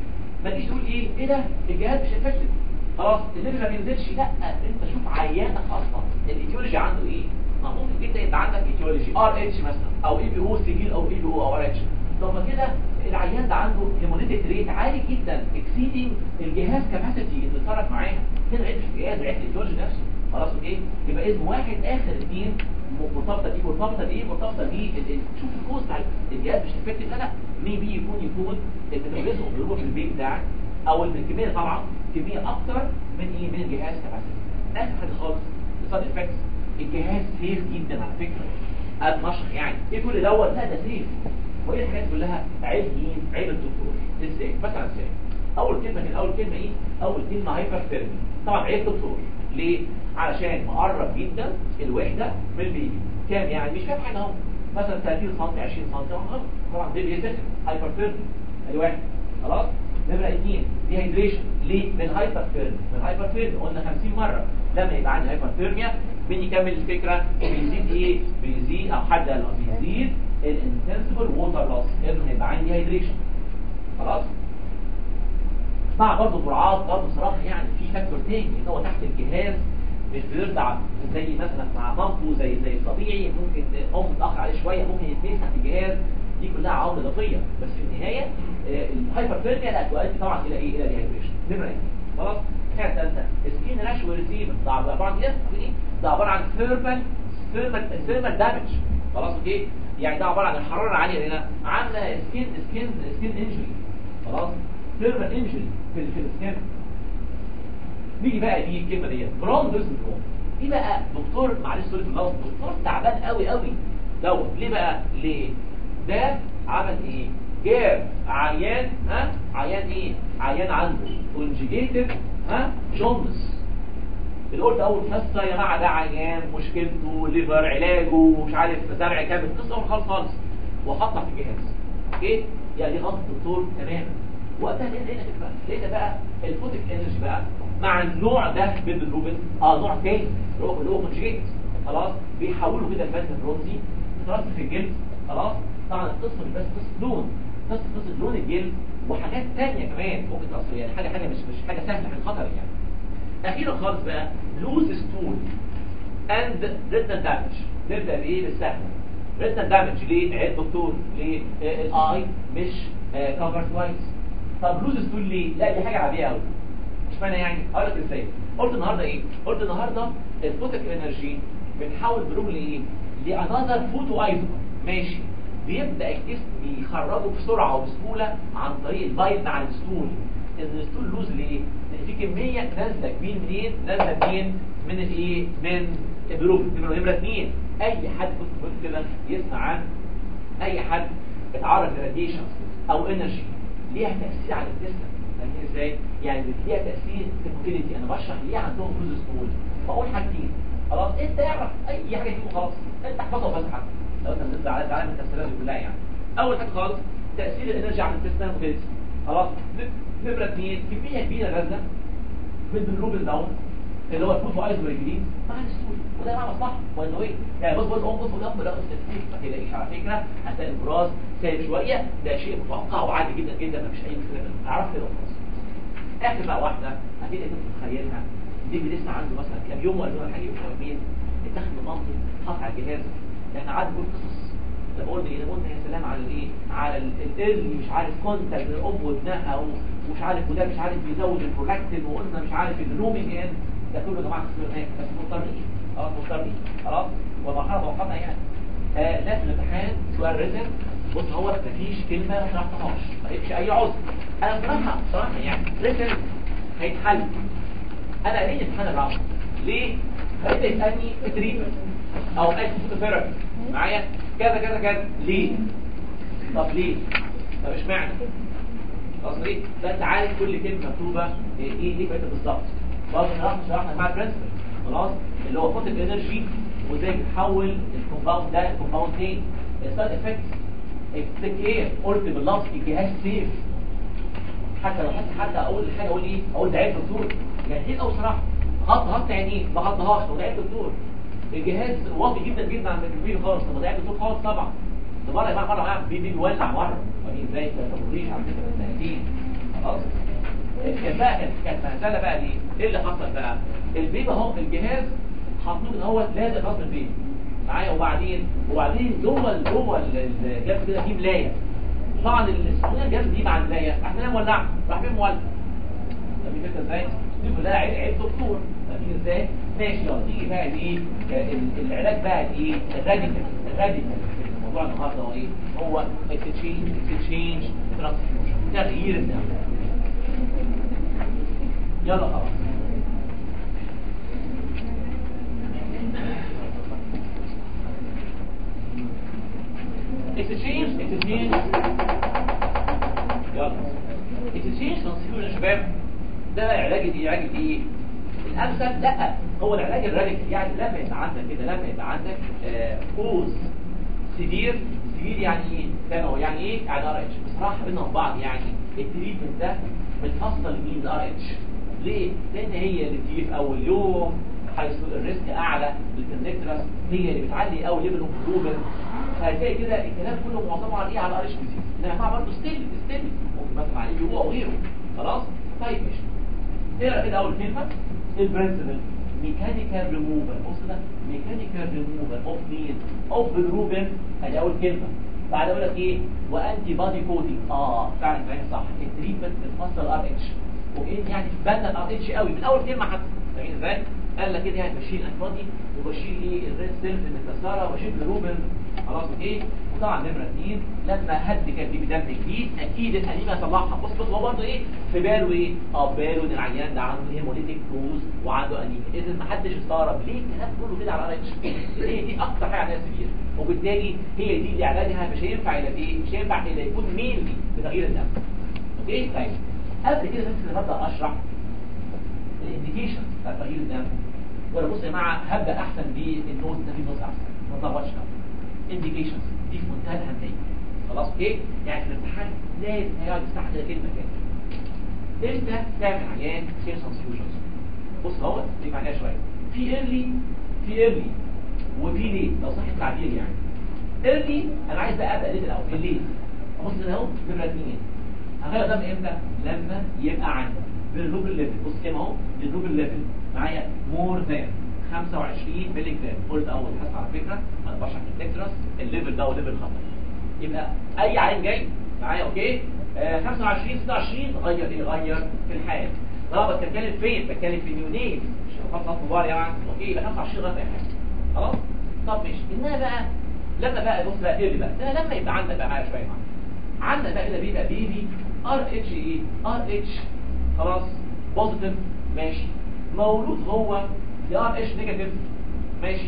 ما تجيش تقول ايه ايه ده الجهاز مش افكتيف خلاص الليفل ما بينزلش لا انت شوف عيانك اصلا الايتيولوجي عنده ايه ما ممكن جدا يبقى عندك ايتيولوجي ار اتش مثلا او اي بي او سجيل او اي بي او او ار اتش طب ما كده العيان ده عنده هيموليتيك ريت عالي جدا اكسيدنج الجهاز كاباسيتي اللي بيتصرف معاها كده عيب في الجهاز عيب الايتيولوجي نفسه خلاص اوكي يبقى اسم واحد اخر اثنين مرتبطه دي مرتبطه بايه مرتبطه بيه شوف الكوز بتاع الجهاز مش افكتيف لا لا مي بي يكون يكون الميتابوليزم بيروح في البيت بتاعك او الكميه طبعا كميه اكتر من ايه من الجهاز كاباسيتي اخر حاجه خالص السايد افكتس الجهاز سيف جدا على فكره المشرق يعني ايه كل دوت لا ده سيف وايه الحاجات كلها عيب مين عيب الدكتور ازاي مثلا ازاي اول كلمه كده اول كلمه ايه اول كلمه هايبر طبعا عيب دكتور ليه علشان مقرب جدا الوحده من البيبي كام يعني مش فاهم حاجه اهو مثلا 30 سم 20 سم طبعا دي بيسخن هايبر ادي واحد خلاص نمرة اثنين ديهايدريشن ليه؟ من هايبر من هايبر قلنا 50 مرة لما يبقى عندي هايبر مين يكمل الفكرة بيزيد ايه؟ بيزيد او حد قال بيزيد الانتنسبل ووتر لوس لازم هيبقى عندي هايدريشن خلاص؟ مع برضه جرعات برضه صراحة يعني في فاكتور تاني ان هو تحت الجهاز مش بيرضع زي مثلا مع مامته زي زي الطبيعي ممكن ام متاخر عليه شويه ممكن يتنسى تحت الجهاز دي كلها عوامل اضافيه بس في النهايه الهايبرثيرميا لا تؤدي طبعا الى ايه الى ديهايدريشن نمره اثنين خلاص الحاجه الثالثه سكين راش وريسيفر ده عباره عن ايه ده عباره عن ثيرمال ثيرمال ثيرمال دامج خلاص اوكي يعني ده عباره عن الحراره العاليه هنا عامله سكين سكين سكين انجري خلاص ثيرمال انجري في في السكين نيجي بقى دي الكلمه ديت برونز سندروم دي بقى دكتور معلش سوري في اللفظ دكتور تعبان قوي قوي دوت ليه بقى ليه ده عمل ايه جاب عيان ها عيان ايه عيان عنده كونجيجيتد ها جوندس اللي قلت اول حصه يا جماعه ده عيان مشكلته ليفر علاجه مش عارف زرع كامل قصه اول خالص خالص وحطها في الجهاز اوكي يعني دي غلطه الدكتور تماما وقتها لقينا لقينا بقى لقينا بقى الفوتيك انرجي بقى مع النوع ده من الروبن اه نوع تاني اللي هو اللي هو كونجيجيت خلاص بيحولوا كده الفاتن البرونزي خلاص في الجلد خلاص طبعا القصه مش بس قصه لون قصه قصه لون الجلد وحاجات تانية كمان ممكن تاثر يعني حاجه حاجه مش مش حاجه سهله حاجه خطر يعني اخيرا خالص بقى لوز ستول اند ريتنال دامج نبدا بايه بالسهل ريتنال دامج ليه عيب دكتور ليه آه الاي مش كفر كويس طب لوز ستول ليه لا دي حاجه عاديه قوي مش معنى يعني اقول لك ازاي قلت النهارده ايه قلت النهارده الفوتك انرجي بنحول بروم لايه لانذر فوتو ايزومر ماشي بيبدا الجسم يخرجه بسرعه وبسهوله عن طريق البايل مع الستول ان الستول لوز ليه لان في كميه نازله كبير منين نازله منين من الايه من البروف نمره نمره اثنين اي حد كنت كده يسمع عن اي حد اتعرض لراديشن او انرجي ليها تاثير على الجسم فاهمين ازاي يعني ليها تاثير في الموبيليتي انا بشرح ليه عندهم كروز سكول بقول حاجتين خلاص انت اعرف اي حاجه فيهم خلاص انت احفظها بس حتى لو انت بتطلع على تعالى من التفسيرات دي كلها يعني اول حاجه خالص تاثير الانرجي على الجسم الموبيليتي خلاص ن- نمره اثنين كميه كبيره غازه بالبلوبل داون اللي هو الفوت وايز ريجلين مع السول وده مع مصلحه باي ذا واي يعني بص بص بص بص جنب لا ما تلاقيش على فكره هتلاقي البراز سايب شويه ده شيء متوقع وعادي جدا جدا ما فيش اي مشكله منه اعرف كده وخلاص اخر بقى واحده اكيد انت متخيلها دي لسه عنده مثلا كام يوم ولا يوم حاجه يومين اتاخد من مامته حط على الجهاز احنا قعدنا نقول قصص طب قلنا ايه قلنا يا سلام على الايه على الايرلي مش عارف كونتاكت الام وابنها و- ومش عارف وده مش عارف بيزود البرولاكتين وقلنا مش عارف الرومينج ان ده كله يا جماعه تسمير هناك بس مضطرين خلاص مضطرين خلاص ومرحله مؤقته يعني آه لا في الامتحان سؤال ريزن بص هو مفيش كلمه ما شرحتهاش ما فيش اي عذر انا بصراحه بصراحه يعني ريزن هيتحل انا ليه امتحان الرابع ليه فانت يسالني في تريتمنت او ثيرابي معايا كذا كذا كذا ليه طب ليه طب اشمعنى خلاص ليه ده انت عارف كل كلمه مكتوبه ايه ايه ايه فايدة بالظبط برضه شرحنا شرحنا مع البرنسبل خلاص اللي هو فوتك انرجي وازاي بتحول الكومباوند ده لكومباوند تاني السايد افكت اكتك ايه قلت باللفظ الجهاز سيف حتى لو حتى حتى اقول حاجه اقول ايه اقول ده عيب دكتور يعني ايه او صراحه غط غط عينيه ما غطهاش وده عيب دكتور الجهاز واطي جدا جدا عند الكبير خالص طب ده عيب دكتور خالص طبعا ده مره يا جماعه مره قاعد بي- بيولع مره ودي ازاي ما تقوليش على فكره بالتهديد خلاص كان بقى كانت كانت مهزله بقى ليه؟ ايه اللي حصل بقى؟ البيبي اهو الجهاز حاطينه ان هو لازق راس البيبي معايا وبعدين وبعدين جوه ال- جوه ال- الجهاز كده في ملايه طبعا السخونيه الجهاز دي مع الملايه راح منها مولعه راح فين مولع فاهمين الفكره ازاي؟ دي كلها عيب عيب دكتور فاهمين ازاي؟ ماشي يلا نيجي بقى الايه؟ ال- العلاج بقى الايه؟ الراديكال الراديكال في الموضوع النهارده هو ايه؟ هو اكستشينج اكستشينج ترانسفيوجن تغيير الدم يلا خلاص exchange exchange يلا exchange transfusion يا شباب ده علاج ايه علاج ايه الامثل لا هو العلاج الراديكال يعني لما يبقى عندك كده لما يبقى عندك كوز سيفير سيفير يعني ايه فاهم هو يعني ايه يعني ار اتش بصراحه بينهم بعض يعني التريتمنت ده بتفصل مين الار اتش ليه لان هي اللي بتيجي في اول يوم حيث الريسك اعلى للكونكترس هي اللي بتعلي قوي ليفل اوف جلوبين فهتلاقي كده الكلام كله معظمه على ايه على الار اتش ديزيز انما مع برضه ستيل ستيل ممكن مثلا على ايه هو وغيره خلاص طيب ماشي اقرا كده اول كلمه البرنسبل ميكانيكال ريموفال بص ده ميكانيكال ريموفال اوف مين اوف بالروبين ادي اول كلمه بعد اقول لك ايه وانتي بادي كودينج اه فعلا كلام صح التريتمنت بتفصل ار اتش وكأن يعني في بالنا الار اتش قوي من اول كلمه حتى فاهمين ازاي قال لك كده يعني بشيل انفاضي وبشيل ايه الريد سيلز المتكسره وبشيل الروبن خلاص اوكي وطبعا نمره اثنين لما هد كان بيبي دم جديد اكيد الانيميا هيصلحها بص بص هو برضه ايه في باله ايه اه باله ان العيان ده عنده هيموليتيك كروز وعنده انيميا اذا ما حدش استغرب ليه الكلام كله كده على الار اتش هي دي اكتر حاجه عليها سبير وبالتالي هي دي اللي علاجها مش هينفع الا بايه مش هينفع الا يكون مينلي بتغيير الدم اوكي طيب قبل كده بس لما ابدا اشرح الانديكيشن بتاع تغيير الدم ولا بص يا جماعه هبدا احسن بالنوت ده في نوت احسن ما تلخبطش انديكيشنز دي في منتهى الاهميه خلاص اوكي يعني في الامتحان لازم هيقعد يفتح كده كلمه كده امتى تعمل عيان سير ترانسفيوجنز بص اهو دي معناها شويه في ايرلي في ايرلي وفي ليه لو صح التعبير يعني ايرلي انا عايز بقى ابدا ليه الاول الليه بص كده اهو نمره اثنين هغير دم امتى لما يبقى عندك بالروبل ليفل بص كده اهو بالروبل ليفل معايا مور ذان 25 مللي جرام قلت اول حصه على فكره انا بشرح التكترس الليفل ده وليفل خطر يبقى اي عين جاي معايا اوكي آه 25 26 غير ايه غير في الحال اه بتكلم فين بتكلم في نيونيت مش خلاص كبار يعني اوكي يبقى 25 غير في حاجه خلاص طب ماشي انما بقى لما بقى بص بقى ايه بقى ده لما يبقى عندك بقى معايا شويه معايا عندك بقى كده بيبقى بيبي ار اتش ايه ار اتش خلاص بوزيتيف ماشي مولود هو ار اتش نيجاتيف ماشي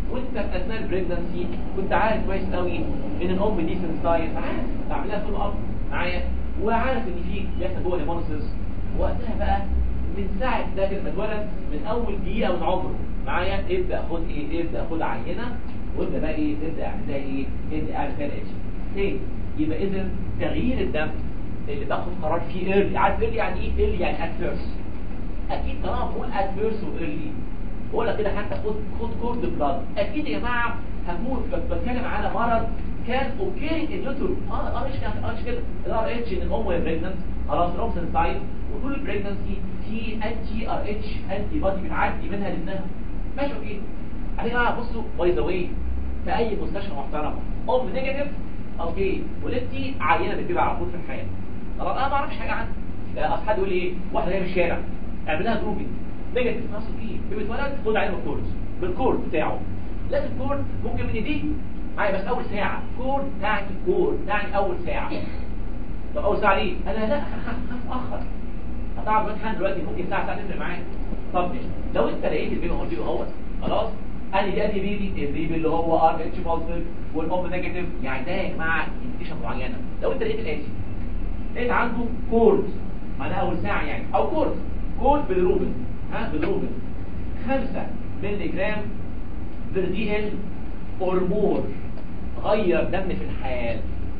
وانت في اثناء البريجنسي كنت عارف كويس قوي ان الام دي سنسايز عارف تعمل لها فولو اب معايا وعارف ان في بيحصل جوه هيمونيسيس وقتها بقى من ساعه ده كده ما اتولد من اول دقيقه من عمره معايا ابدا خد ايه ابدا خد عينه وابدا بقى ايه ابدا اعمل لها ايه ابدا اعمل فيها الاتش تاني يبقى اذا تغيير الدم اللي باخد قرار فيه ايرلي عارف ايرلي يعني ايه ايرلي يعني ادفيرس اكيد طالما بقول ادفيرس وايرلي بقول لك كده حتى خد خد كورد بلاد اكيد يا جماعه هكون بت- بتكلم على مرض كان اوكي اليوتر اه اه مش كان اه مش كده الار اتش ان الام وهي بريجننت خلاص الام سنسايد وطول البريجننسي في انتي ار اتش انتي بادي بتعدي منها لابنها ماشي اوكي بعدين يا جماعه بصوا باي ذا واي في اي مستشفى محترم ام نيجاتيف اوكي ولدتي عينه بتجيبها على طول في الحياه خلاص انا ما اعرفش حاجه عنها لا، اصل حد يقول لي ايه واحده جايه من الشارع اعمل لها جروبنج نيجاتيف نفس اوكي بيبي اتولد خد عينه بالكورد بالكورد بتاعه لازم كورد ممكن من ايديه معايا بس اول ساعه كورد تعني كورد تعني اول ساعه طب اول ساعه ليه انا لا خاف اخر هتعرف امتحان دلوقتي ممكن ساعه ساعه تفرق معاك طب ماشي لو انت لقيت البيبي هو البيبي هو خلاص انا دي ادي بيبي البيبي اللي هو ار اتش بوزيتيف والام نيجاتيف يعني ده يا جماعه انديكيشن معينه لو انت لقيت الاتي لقيت عنده كورد معناها اول ساعه يعني او كورد كورد بالروبن ها بالروبن 5 مللي جرام بير دي ال اور مور غير دم في الحال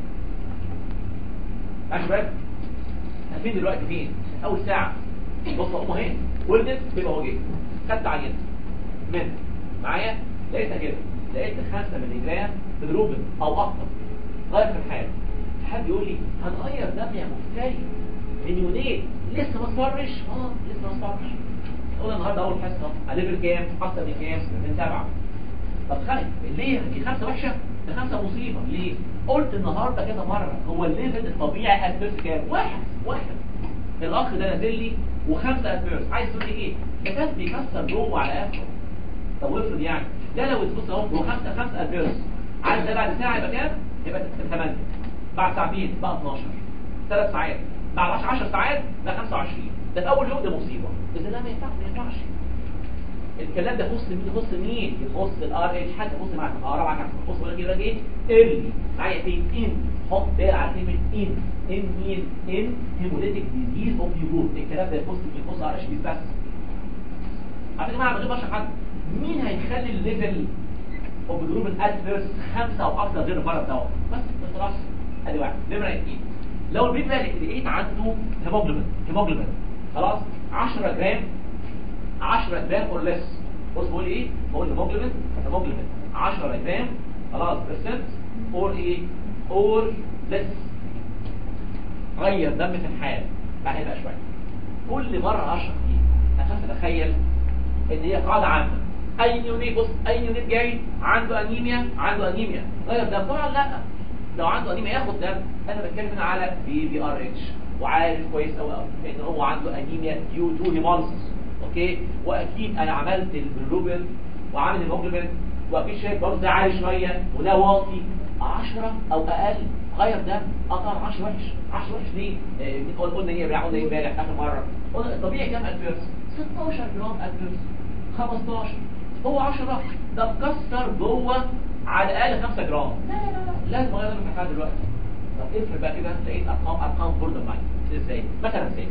يا شباب احنا فين دلوقتي فين اول ساعه بص ام اهي ولدت بيبقى هو جه خدت عينه من معايا لقيتها كده لقيت 5 مللي جرام بالروبن او اكتر غير في الحال حد يقول لي هنغير دم يا مفتري من يومين لسه ما اصفرش اه لسه ما اصفرش قول النهارده اول حصه على ليفل كام اكتر من كام من سبعه طب خالد ليه دي خمسه وحشه ده خمسه مصيبه ليه قلت النهارده كذا مره هو الليفل الطبيعي ادفيرس كام واحد واحد الاخ ده نازل لي وخمسه ادفيرس عايز تقول لي ايه ده كان بيكسر جوه على اخره طب وافرض يعني ده لو تبص اهو هو خمسه خمسه ادفيرس عارف ده بعد ساعه يبقى كام يبقى 8 بعد ساعتين بقى 12 ثلاث ساعات بعد 10 ساعات بقى 25 ده في اول يوم ده مصيبه اذا لا ما ينفعش ما ينفعش الكلام ده يخص مين يخص مين يخص الار اتش حاجه يخص معاك اه رابعه كام يخص ولا كده ايه ايرلي معايا فين ان حط بال على كلمه ان ان مين ان هيموليتيك ديزيز اوف يوجور الكلام ده يخص مين يخص ار اتش بس على فكره ما غير بشرح حد مين هيخلي الليفل اوف جروب الادفيرس خمسه او اكثر غير المرض دوت بس خلاص ادي واحد نمره اثنين لو البيبي بقى اللي لقيت عنده هيموجلوبين هيموجلوبين خلاص 10 جرام 10 جرام اور ليس بص بقول ايه بقول هيموجلوبين هيموجلوبين 10 جرام خلاص برسنت اور ايه اور ليس غير دم في الحال بعدين بقى شويه كل مره اشرح دي انا خايف اتخيل ان هي قاعده عامه اي نيونيت بص اي نيونيت جاي عنده انيميا عنده انيميا غير دم طبعا لا لو عنده انيميا ياخد دم انا بتكلم هنا على بي بي ار اتش وعارف كويس قوي قوي ان هو عنده انيميا ديو تو هيموليسيس اوكي واكيد انا عملت البلوبين وعامل الهيموجلوبين واكيد شايف برضه ده عالي شويه وده واطي 10 او اقل غير دم اه طبعا 10 وحش 10 وحش ليه؟ آه، قل- قلنا ايه قلنا ايه امبارح اخر مره قلنا الطبيعي كام ادفيرس 16 جرام ادفيرس 15 هو 10 ده مكسر جوه على الاقل 5 جرام لا لا لا لا لازم اغير دم الحاجه دلوقتي طب افرض بقى كده لقيت ارقام ارقام بوردر لاين ازاي؟ مثلا ازاي؟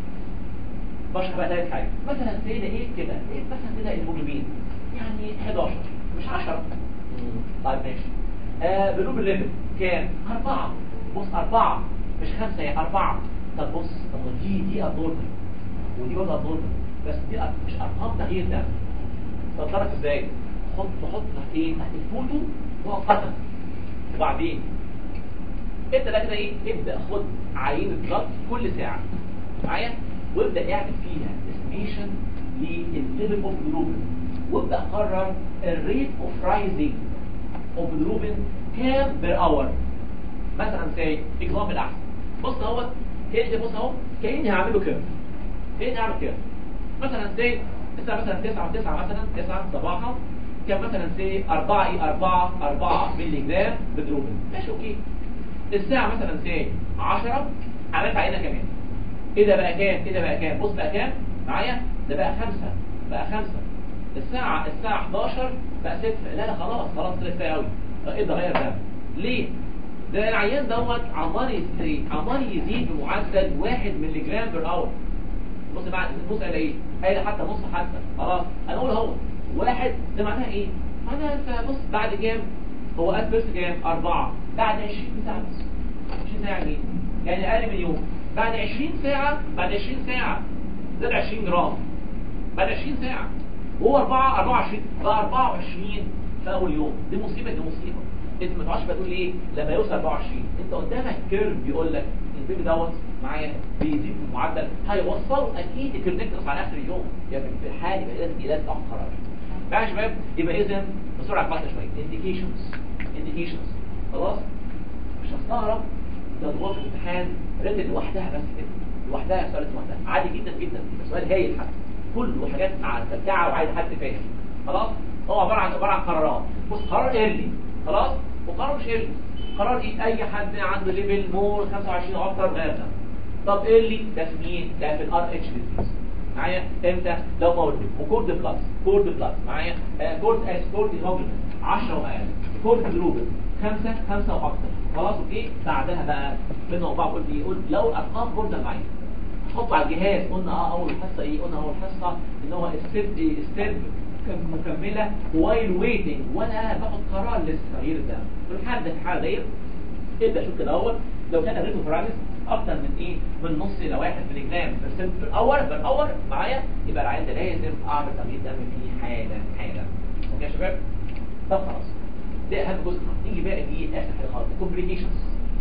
بشرح بقى ثالث حاجه مثلا زي ده ايه كده ايه مثلا كده الهيموجلوبين يعني 11 مش 10 طيب ماشي آه بلوب الليفل كام أربعة بص أربعة مش خمسة يعني أربعة طب بص طب ما دي دي أبنورمال ودي برضه أبنورمال بس دي أر- مش أرقام تغيير ده طب تعرف ازاي حط حط تحت ايه تحت الفوتو مؤقتا وبعدين انت بقى كده ايه ابدا خد عينه بلد كل ساعه معايا وابدا اعمل فيها استيميشن للليفل اوف جلوبين وابدا قرر الريت اوف رايزنج اوف جلوبين كام بير اور مثلا زي اكزامبل احسن بص اهوت كاني بص اهو كاني هعمله كده كاني هعمل كده مثلا زي الساعه مثلا 9 و9 مثلا 9 صباحا كان مثلا سي 4 اي 4 4 مللي جرام بدروبين ماشي اوكي الساعه مثلا سي 10 عملت عينه كمان ايه ده بقى كام ايه ده بقى كام بص بقى كام معايا ده بقى 5 بقى 5 الساعه الساعه 11 بقى صفر لا لا خلاص خلاص طلع كفايه قوي ايه ده غير ده ليه ده العيان دوت عمال يزيد عمال يزيد بمعدل 1 مللي جرام بير اور بص بقى بص قال ايه قال حتى نص حتى خلاص انا اقول هو واحد ده معناها ايه معناها انت بص بعد كام هو قد بس كام أربعة بعد 20 ساعة بس 20 ساعة يعني ايه يعني اقل من يوم بعد 20 ساعة بعد 20 ساعة زاد 20 جرام بعد 20 ساعة وهو 4 24 بقى 24 في اول يوم دي مصيبة دي مصيبة انت ما تعرفش بقى تقول ايه لما يوصل 24 انت قدامك كيرف بيقول لك البيبي دوت معايا بيزيد في المعدل هيوصله اكيد الكرنكترس على اخر اليوم يعني في الحال يبقى لازم لازم تاخد قرار بقى يا شباب يبقى اذا بسرعه قاطعه شويه انديكيشنز انديكيشنز خلاص مش هستغرب ده ضغط الامتحان رتل لوحدها بس كده لوحدها سؤال لوحدها عادي جدا جدا يبقى سؤال هايل حتى كله حاجات مع ترتاعه وعايز حد فاهم خلاص هو عباره عن عباره عن قرارات بص قرار ايرلي خلاص وقرار مش ايرلي قرار ايه اي حد عنده ليفل مور 25 او اكتر غير ده طب ايرلي ده في مين ده في الار اتش ديزيز معايا امتى لو مولد وكورد بلس كورد بلس معايا آه كورد اس كورد هيموجلوبين 10 واقل كورد جلوبين 5 5 واكتر خلاص اوكي بعدها بقى بينا وبعض قلت ايه قلت لو الارقام برده معايا حط على الجهاز قلنا اه اول حصه ايه قلنا اول حصه ان هو ستيب ستيب مكمله وايل ويتنج وانا باخد قرار للتغيير ده في الحال ده في الحاله ديت ابدا شوف كده اهوت لو كان الريتو فرانس اكتر من ايه من نص الى 1 ملي جرام برسنت بير اور بير اور معايا يبقى العيان ده لازم اعمل تغيير دم فيه حالا حالا اوكي يا شباب طب خلاص ده اهم جزء نيجي بقى دي اخر حاجه خالص الكومبليكيشنز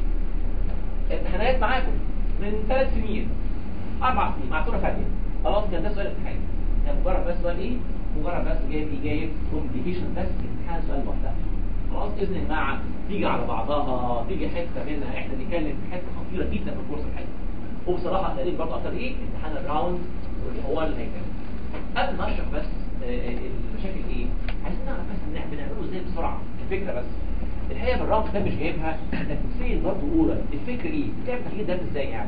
امتحانات معاكم من ثلاث سنين اربع سنين مع صوره ثانيه خلاص كان ده سؤال الامتحان كان مجرد بس سؤال ايه مجرد بس جايب ايه جايب كومبليكيشن بس امتحان سؤال لوحدها خلاص باذن الله تيجي على بعضها تيجي حته منها احنا بنتكلم في حته خطيره جدا في الكورس الحقيقي وبصراحه تقريبا برضه اكتر ايه امتحان الراوند والحوار اللي هيكمل قبل ما اشرح بس آه، آه، المشاكل ايه عايزين نعرف بس بنع- بنعمله ازاي بسرعه الفكره بس الحقيقه بالراوند ده مش جايبها انك تسيل برضه اولى الفكره ايه بتعمل تغيير ده ازاي يعني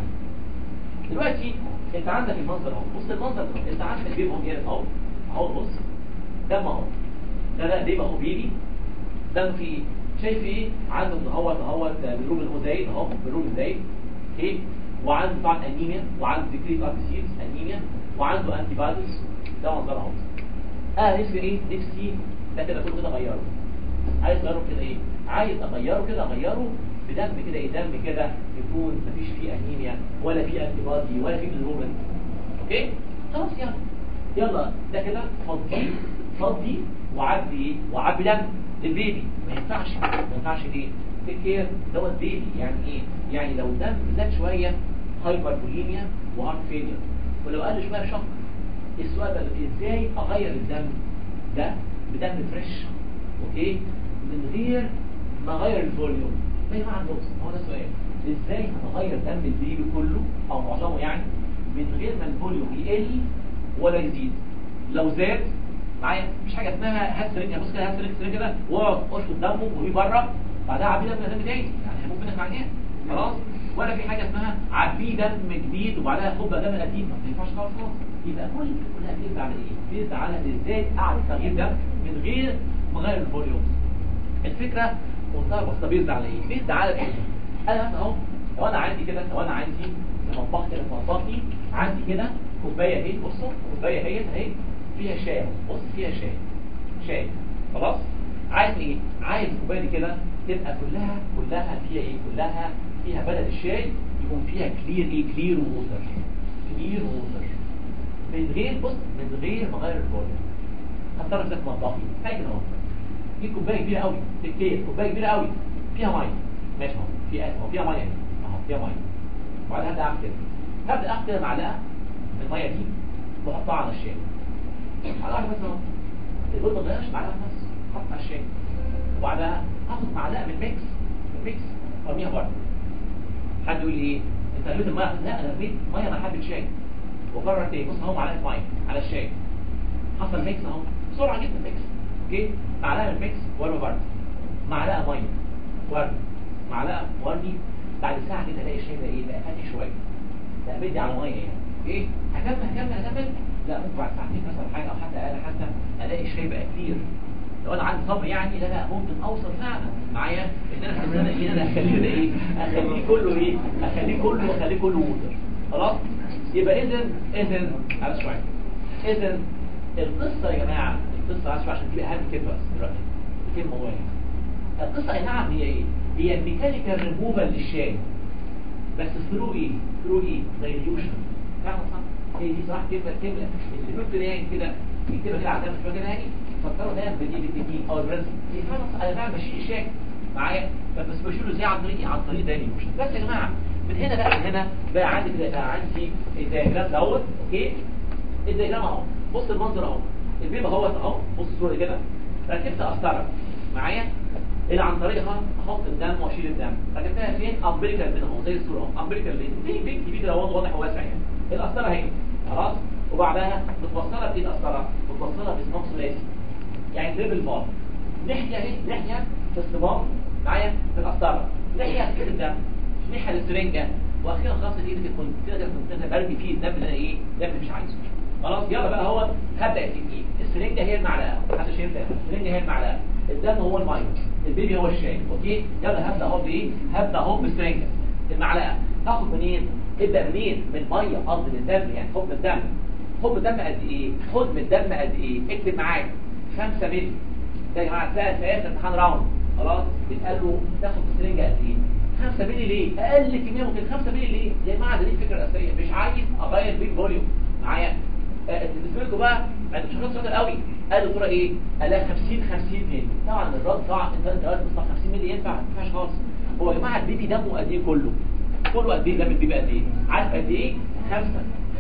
دلوقتي انت عندك المنظر اهو بص المنظر ده انت عندك بيبي اهو جالس اهو اهو بص دم اهو ده ده بيبي اهو بيبي دم في ايه شايف ايه عنده اهوت اهوت بالروب المزايد اهو بالروب المزايد ايه وعنده طبعا انيميا وعنده ديكريت ارتيسيز انيميا وعنده انتي باديز ده منظر اهو اه نفسي ايه نفسي ده كده كله كده اغيره عايز اغيره كده ايه عايز اغيره كده اغيره بدم كده ايه دم كده يكون مفيش فيه انيميا ولا فيه انتي بادي ولا فيه بالروبن اوكي خلاص يلا يلا ده كده فضي فضي وعبي ايه وعبي دم للبيبي ما ينفعش ما ينفعش ليه تكير دوت بيبي يعني ايه يعني لو الدم زاد شويه هايبر بوليميا وهارت فيلير ولو قل شويه شق السؤال بقى ازاي اغير الدم ده بدم فريش اوكي من غير ما اغير الفوليوم ما ينفع النص هو ده السؤال ازاي هتغير دم البيبي كله او معظمه يعني من غير ما الفوليوم يقل ولا يزيد لو زاد معايا مفيش حاجه اسمها هات سرنجه بص كده هات سرنجه سرنجه كده واقعد اشفط دمه وهي بره بعدها عبيه دم دم تاني يعني هيموت منك عينين خلاص ولا في حاجه اسمها عبيه دم جديد وبعدها خد بقى دم قديم ما ينفعش خالص خالص يبقى كل كلها بيرجع على ايه؟ بيرجع على ازاي اعمل تغيير دم من غير ما اغير الفوليوم الفكره منتهى البساطه بيرجع على ايه؟ بيرجع على ايه؟ انا مثلا اهو لو انا عندي كده لو انا عندي في مطبخ كده في مطبخي عندي كده كوبايه اهي بصوا كوبايه اهي اهي فيها شاي بص فيها شاي شاي خلاص عايز ايه عايز الكوبايه دي كده تبقى كلها كلها فيها ايه كلها فيها بدل الشاي يكون فيها كلير ايه كلير ووتر كلير ووتر من غير بص من غير ما اغير الفوليوم هتصرف ده في مطبخي هاي كده اهو دي كوبايه كبيره قوي تكتير كوبايه كبيره قوي فيها ميه ماشي اهو في اهو فيها ميه اهي اهو فيها ميه وبعدين هبدا اعمل كده هبدا اخد كده معلقه من الميه دي واحطها على الشاي على واحده بس اهو البيض ما تغيرش معلقه بس حط على الشاي وبعدها هاخد معلقه من ميكس من ميكس وارميها بره حد يقول لي ايه انت رميت الميه لا انا رميت ميه مع حبه شاي وقرر تاني بص اهو معلقه ميه على الشاي حصل ميكس اهو بسرعه جدا ميكس اوكي معلقه من ميكس وارمي بره معلقه ميه وارمي معلقه وارمي بعد ساعه كده الاقي الشاي ده ايه بقى فاتح شويه بقى بدي على ميه يعني اوكي هكمل هكمل هكمل لا ممكن بعد ساعتين مثلا حاجه او حتى اقل حتى الاقي الشاي بقى كتير لو انا عندي صبر يعني لا لا ممكن اوصل فعلا معايا ان انا ان انا ان انا اخليه ده ايه اخليه كله ايه اخليه كله اخليه كله ووتر خلاص يبقى اذا اذا على شويه اذا القصه يا جماعه القصه عشان عشان تبقى اهم كلمه بس دلوقتي كلمه مهمه القصه اي نعم هي ايه هي ميكانيكال ريموفال للشاي بس ثرو ايه ثرو ايه دايليوشن فاهم صح هي دي صراحه كلمه كلمه اللي ممكن يعني كده يكتبها كده على جنب شويه كده يعني فكروا دايما بدي بالتكنيك او الرسم دي فاهم صح انا بعمل بشيل الشاي معايا بس بشيله ازاي عن طريق عن طريق دايليوشن بس يا جماعه من هنا بقى من هنا بقى عندي كده بقى عندي الدياجرام دوت اوكي الدياجرام اهو بص المنظر اهو البيب اهوت اهو بص الصوره دي كده ركبت قسطره معايا اللي عن طريقها احط الدم واشيل الدم ركبتها فين امبريكال بين اهو زي الصوره اهو امبريكال بين في بين كبير كده واضح واسع يعني القسطره اهي خلاص وبعدها بتوصلها بايه القسطره بتوصلها بصمام ثلاثي يعني تريبل بار ناحيه اهي ناحيه في الصمام معايا في القسطره ناحيه في الدم ناحيه للسرنجه واخيرا خلاص ايدك كنت كده كنت انا برمي فيه الدم اللي انا ايه الدم اللي مش عايزه خلاص يلا بقى هو هبدا التكنيك السرنجه هي المعلقه محدش ينسى السرنجه هي المعلقه الدم هو الميه البيبي هو الشاي اوكي يلا هبدا اهو بايه هبدا اهو بالسرنجه المعلقه هاخد منين ابدا منين من ميه قصدي من الدم يعني حكم الدم حكم الدم قد ايه حكم الدم قد ايه اكتب معايا 5 مللي ده يا جماعه سأل في اخر امتحان راوند خلاص بيتقال له تاخد السرنجه قد ايه 5 مللي ليه اقل كميه ممكن 5 مللي ليه يا جماعه ده دي الفكره الاساسيه مش عايز اغير بيج فوليوم معايا آه، بالنسبه لكم بقى انت مش هتاخد شاطر قوي قال له ترى ايه قال لها 50 50 مللي طبعا الرد طبعا انت انت قلت مصلح 50 مللي ينفع ما ينفعش خالص هو يا جماعه البيبي دمه قد ايه كله كله قد ايه دم البيبي قد ايه عارف قد ايه 5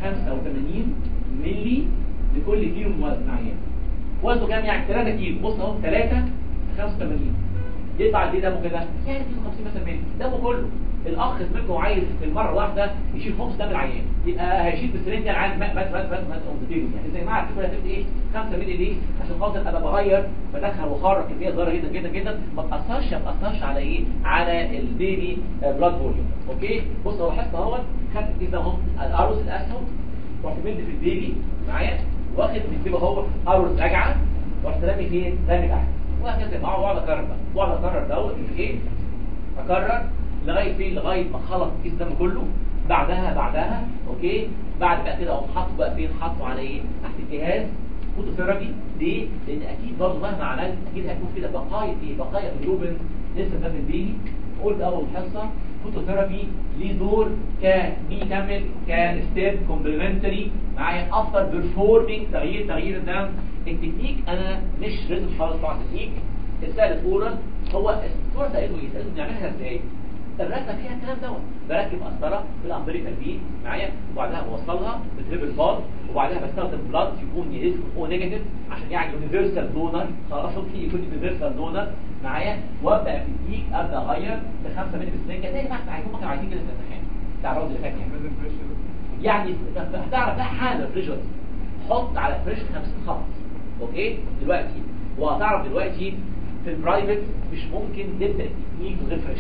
85 مللي لكل كيلو من وزن عيان وزنه كام يعني 3 كيلو بص اهو 3 85 يطلع قد ايه دمه كده يعني 52 مثلا مللي دمه كله الاخ زميلته عايز في المره الواحده يشيل خمس دم العيان يبقى هيشيل بالسرنجه العيان بس بس بس بس يعني زي ما عارف كده هتبقى ايه 5 مللي ليه عشان خاطر ابقى بغير بدخل واخرج كميه صغيره جدا جدا جدا ما تاثرش ما تاثرش على ايه على البيبي بلاد فوليوم اوكي بص هو لاحظت اهوت خدت الكيس ده اهو الارز الاسهم رحت مد في البيبي معايا واخد من البيبي اهو ارز راجعه رحت رامي فين رامي تحت وهكذا معاه واقعد اكرر بقى واقعد اكرر دوت ايه اكرر لغايه فين لغايه ما خلص الكيس الدم كله بعدها بعدها اوكي بعد بقى كده اقوم حاطه بقى فين حاطه على ايه تحت الجهاز فوتوثيرابي ليه لان اكيد برضه مهما عملت اكيد هيكون كده بقايا ايه بقايا جلوبين لسه ده في البيبي قلت اول حصه فوتوثيرابي ليه دور كبيكمل كستيب كومبلمنتري معايا افتر بيرفورمينج تغيير تغيير الدم التكنيك انا مش ريتم خالص طبعا التكنيك السؤال الاولى هو الدكتور ده ايه سألته بنعملها ازاي الرسمه فيها الكلام دوت بركب قسطره بالامبريكال بي معايا وبعدها بوصلها بتريبل بار وبعدها بستخدم بلاد يكون يا او نيجاتيف عشان يعني يونيفرسال دونر خلاص في يكون يونيفرسال دونر معايا وابدا في التكنيك ابدا اغير ل 5 مللي بالسرنجه زي ما احنا عايزين ممكن عايزين كده في الامتحان بتاع الراوند اللي فات يعني يعني هتعرف بقى حاله بريشر حط على فريش 50 خط اوكي دلوقتي وهتعرف دلوقتي في البرايفت مش ممكن تبدا التكنيك من غير فريش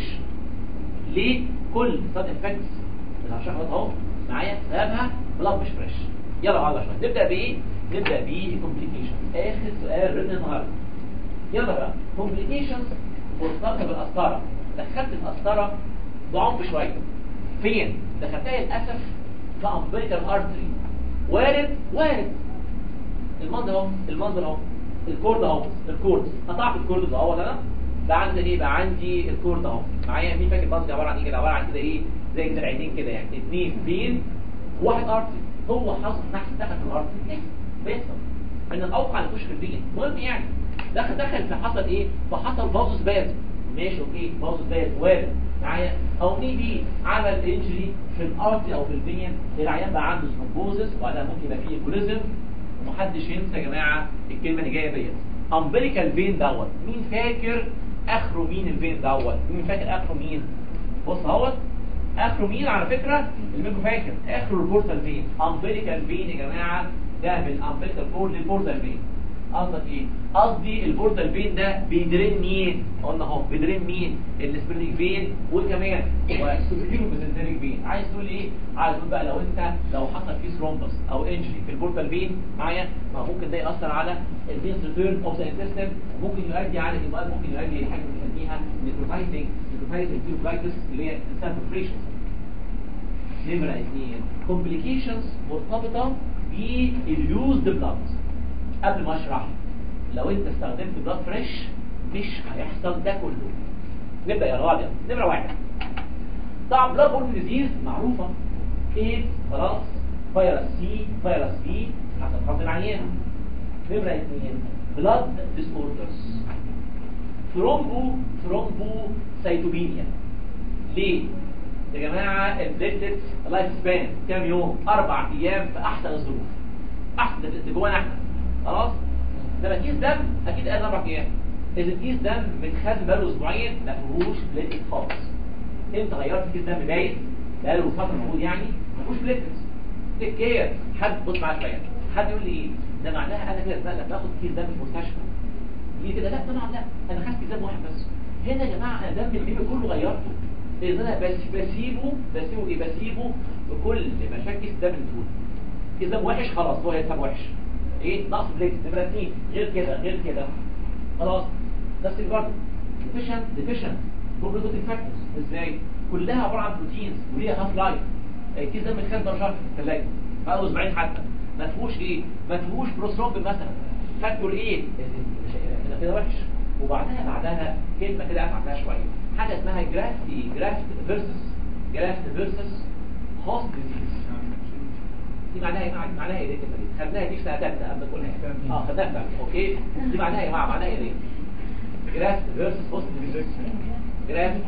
ليه كل سايد افكتس اللي هشرحها اهو معايا سببها بلاد مش فريش يلا على شويه نبدا بايه نبدا بالكومبليكيشن اخر سؤال رن النهارده يلا بقى كومبليكيشنز مرتبطه بالقسطره دخلت القسطره بعمق شويه فين دخلتها للاسف في امبريكال ارتري وارد وارد المنظر اهو المنظر اهو الكورد اهو الكورد قطعت الكورد اهو انا بقى عندي ايه بقى عندي الكورد اهو معايا مين فاكر المنظر عباره عن ايه كده عباره عن كده ايه زي كده العينين كده يعني اثنين فين واحد ارتري هو حصل نحس دخل في الارتري ايه بيحصل ان الاوقع اللي يخش في الفين المهم يعني دخل دخل في حصل ايه فحصل فازوس باز ماشي اوكي فازوس باز وارد معايا او نيجي عمل انجري في الارتري او في الفين العيان بقى عنده ثرومبوزس وبعدها ممكن يبقى فيه كوليزم ومحدش ينسى يا جماعه الكلمه اللي جايه ديت امبريكال فين دوت مين فاكر اخره مين الفين دوت مين فاكر اخره مين بص اهوت اخره مين على فكره اللي منكم فاكر اخره البورتال فين امبريكال فين يا جماعه ده من امبريكال كورد للبورتال فين قصدك ايه قصدي البورتال فين ده بيدرين مين قلنا اهو بيدرين مين السبرينج فين وكمان والسوبيريور بيزنتريك فين عايز تقول ايه عايز تقول بقى لو انت لو حصل فيه ثرومبس او انجري في البورتال فين معايا ما ممكن ده ياثر على الفينس ريتيرن اوف ذا انتستين ممكن يؤدي على يبقى ممكن يؤدي لحاجه بنسميها نيكروتايزنج نيكروتايزنج انتيروفلايتس اللي هي انسان نمرة اثنين complications مرتبطة باليوزد بلاد قبل ما اشرح لو انت استخدمت بلاد فريش مش هيحصل ده كله نبدأ يا غالي نمرة واحد طبعا بلاد بورن ديزيز معروفة ايه خلاص فيروس سي فيروس بي حسب حظ العيان نمرة اثنين بلاد ديس اوردرز ثرومبو ثرومبو سيتوبينيا ليه؟ يا جماعة البليتلت لايف سبان كام يوم أربع أيام في أحسن الظروف أحسن ده ده جوانا احنا خلاص لما كيس دم أكيد قال أربع أيام إذا كيس دم متخزن بقاله أسبوعين ما فيهوش بليتلت خالص أنت غيرت كيس دم بايت بقاله فترة موجود يعني ما فيهوش بليتلت تيك كير حد بص معايا شوية حد يقول لي إيه ده معناها أنا كده لما باخد كيس دم في المستشفى ليه كده لا طبعا لا أنا خدت كيس دم واحد بس هنا يا جماعة أنا دم البيبي كله غيرته إذا أنا بس بسيبه بسيبه إيه بسيبه بكل مشاكل الدم الدهون إذا وحش خلاص هو يتساب وحش إيه نقص بليك نمرة اتنين غير كده غير كده خلاص نفس برضه ديفيشن ديفيشن بروبليتوتيك فاكتورز إزاي كلها عبارة عن بروتينز وليها هاف لايف الكيس ده من 15 شهر في الثلاجة بقى أسبوعين حتى ما فيهوش إيه ما فيهوش بروسترومبين مثلا فاكتور إيه كده كده وحش وبعدها بعدها كلمة كده أفعل فيها شوية حاجة اسمها جرافت جرافت فيرسس جرافت فيرسس هوست ديزيز دي معناها ايه معناها ايه دي الكلمة دي خدناها دي في سنة تالتة قبل كلها اه خدناها في تالتة اوكي دي معناها يا جماعة معناها ايه دي جرافت فيرسس هوست ديزيز جرافت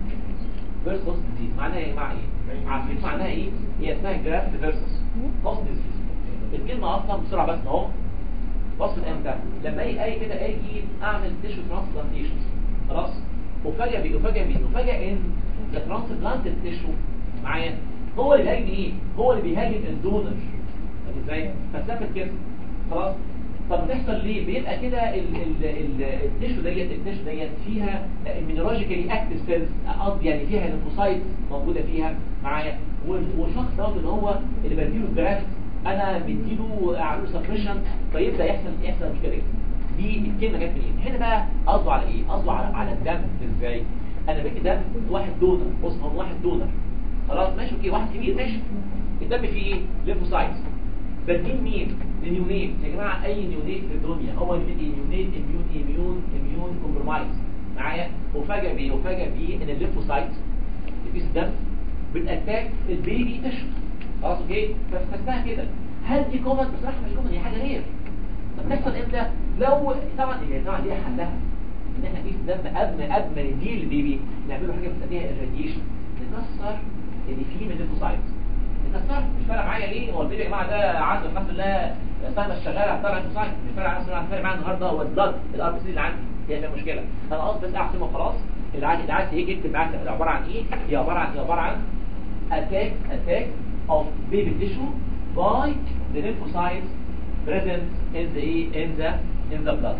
فيرسس هوست ديزيز معناها ايه يا جماعة ايه عارفين معناها ايه هي اسمها جرافت فيرسس هوست ديزيز الكلمة اصلا بسرعة بس اهو وصل امتى لما اي اي كده اجي اعمل تيشو ترانسبلانتيشن خلاص وفجأة بي وفجأة بي وفجأة ان ذا ترانسبلانتد تيشو معايا هو اللي بيهاجم ايه هو اللي بيهاجم الدونر طب ازاي فلسفه كده خلاص طب بتحصل ليه بيبقى كده ال- ال- ال- التيشو ديت التيشو ديت فيها immunologically active cells قصدي يعني فيها ليمفوسايت موجوده فيها معايا وال- والشخص دوت اللي هو اللي بديله الجرافت انا بديله اعمل سبريشن فيبدا يحصل يحصل مشكله دي الكلمه جت منين هنا بقى قصده على ايه قصده على على الدم ازاي انا بدي دم واحد دونر بص هو واحد دونر خلاص ماشي اوكي واحد كبير ماشي الدم فيه ايه ليمفوسايت بدين مين النيونيت يا جماعه اي نيونيت في الدنيا هو اللي بيدي نيونيت اميون اميون اميون كومبرومايز معايا وفجاه بيه وفجاه بيه ان الليمفوسايت اللي في الدم بتاتاك البيبي تشرب خلاص اوكي فاسمها كده هل دي كومن بصراحه مش كومن هي حاجه غير طب تحصل امتى لو طبعا هي طبعا ليها حلها ان احنا نقيس دم قبل قبل ما نديه للبيبي نعمل له حاجه بنسميها الراديشن نكسر اللي فيه من الليمفوسايت نكسر مش فارق معايا ليه هو البيبي يا جماعه ده عنده الحمد لله السنه الشغاله هطلع الليمفوسايت مش فارق معايا مش فارق معايا النهارده هو البلاد الار بي سي اللي عندي هي دي المشكله انا قصدي بس احسبه خلاص اللي عايز اللي عايز يجي يكتب معاك عباره عن ايه هي عباره عن هي عباره عن attack attack of baby tissue by the lymphocytes present in the in the in the blood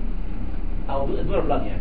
او دور blood يعني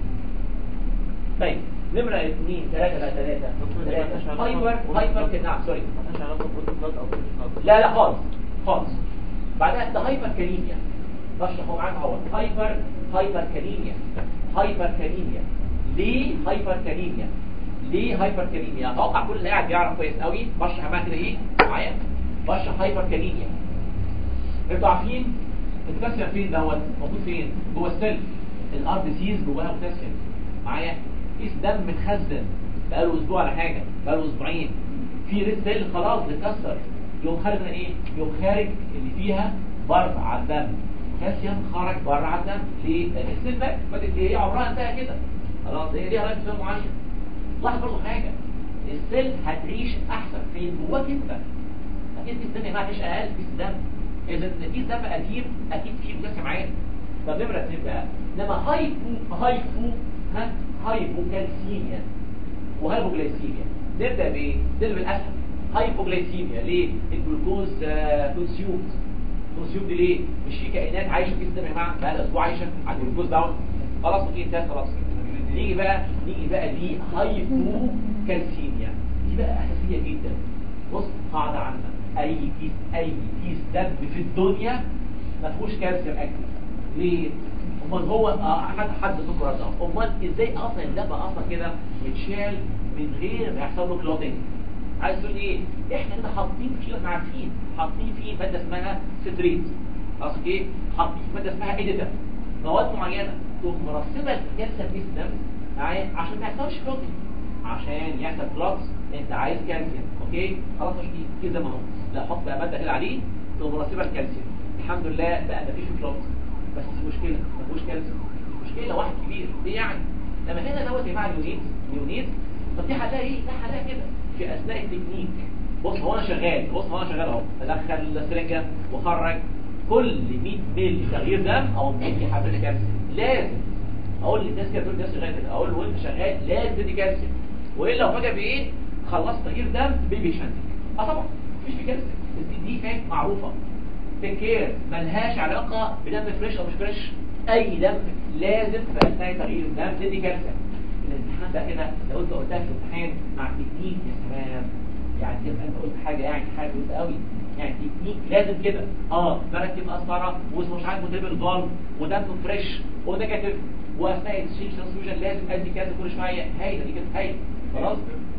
طيب نمرة اثنين ثلاثة لا ثلاثة ثلاثة هايبر هايبر كده نعم سوري مالهاش علاقة بروتوكولات او بروتوكولات لا لا خالص خالص بعدها ده هايبر كانيميا بشرح هو معاك اهو هايبر هايبر كانيميا هايبر كانيميا ليه هايبر كانيميا ليه هايبر كانيميا اتوقع كل اللي قاعد بيعرف كويس قوي بشرح معاك كده ايه معايا بشرح هايبر كانيميا انتوا عارفين البوتاسيوم فين دوت موجود فين جوه السيل الار بي سيز جواها بوتاسيوم معايا كيس دم متخزن بقاله اسبوع ولا حاجه بقاله اسبوعين في ريد سيل خلاص اتكسر يوم خارج من ايه يوم خارج اللي فيها بره على الدم بوتاسيوم خرج بره على الدم ليه لان السيل ده بدات هي عمرها انتهى كده خلاص هي ليها لايف معين لاحظ برضه حاجه السيل هتعيش احسن فين جواك انت اكيد في الدم ما هتعيش اقل في الدم اذا الكيس دم قديم اكيد فيه بوتاسيوم عالي طب نمره اثنين بقى انما هايبو هايبو ها هايبوكالسيميا وهايبوجلايسيميا نبدا بايه؟ نبدا بالاسهل هايبوجلايسيميا ليه؟ الجلوكوز كونسيومد كونسيوم دي ليه مش في كائنات عايشه في الدم يا جماعه بقى لها اسبوع عايشه على الجلوكوز داون خلاص اوكي انتهت خلاص نيجي بقى نيجي بقى دي هايبو كالسيميا دي بقى اساسيه جدا بص قاعده عامه اي كيس اي كيس دم في الدنيا ما فيهوش كالسيوم اكتف ليه امال هو آه، حد حد سكر ده امال ازاي اصلا الدم اصلا كده يتشال من غير ما يحصل له كلوتنج عايز تقول ايه احنا كده حاطين فيه احنا عارفين حاطين فيه ماده اسمها ستريت اصل ايه حاطين فيه ماده اسمها ايديتا مواد معينه تقوم مرسبه الكالسيوم في الدم معايا عشان ما يحصلش كلوتنج عشان يحصل كلوتس انت عايز كالسيوم اوكي خلاص مش دي كده ما هو لا حط بقى ماده كده عليه تقوم مرسبه الكالسيوم الحمد لله بقى مفيش كلوتس بس في مشكله ما فيهوش كالسيوم مشكله واحد كبير ليه يعني لما هنا دوت يا جماعه اليونيت اليونيت طب دي حلها ايه ده حلها كده في اثناء التكنيك بص هو انا شغال بص هو انا شغال اهو ادخل السرنجه واخرج كل 100 مللي تغيير دم او 100 حبه كالسيوم لازم اقول للناس كده تقول الناس شغال كده اقول له وانت شغال لازم تدي كالسيوم والا لو فجاه بايه خلصت تغيير دم بيبي شنتك اه طبعا مفيش في كالسيوم بس دي فاك معروفه تكير ملهاش علاقة بدم فريش او مش فريش اي دم لازم في اثناء تغيير الدم تدي كالسيوم الامتحان بقى كده لو انت قلتها في الامتحان مع تكنيك يا سلام يعني تبقى انت قلت حاجة يعني حاجة كويسة قوي يعني تكنيك لازم كده اه بركب قسطرة واسمه مش عارف مدرب الفالف ودم فريش ونيجاتيف واثناء الشيك ترانسفيوجن لازم ادي كالسيوم كل شوية هايلة دي كده هايلة خلاص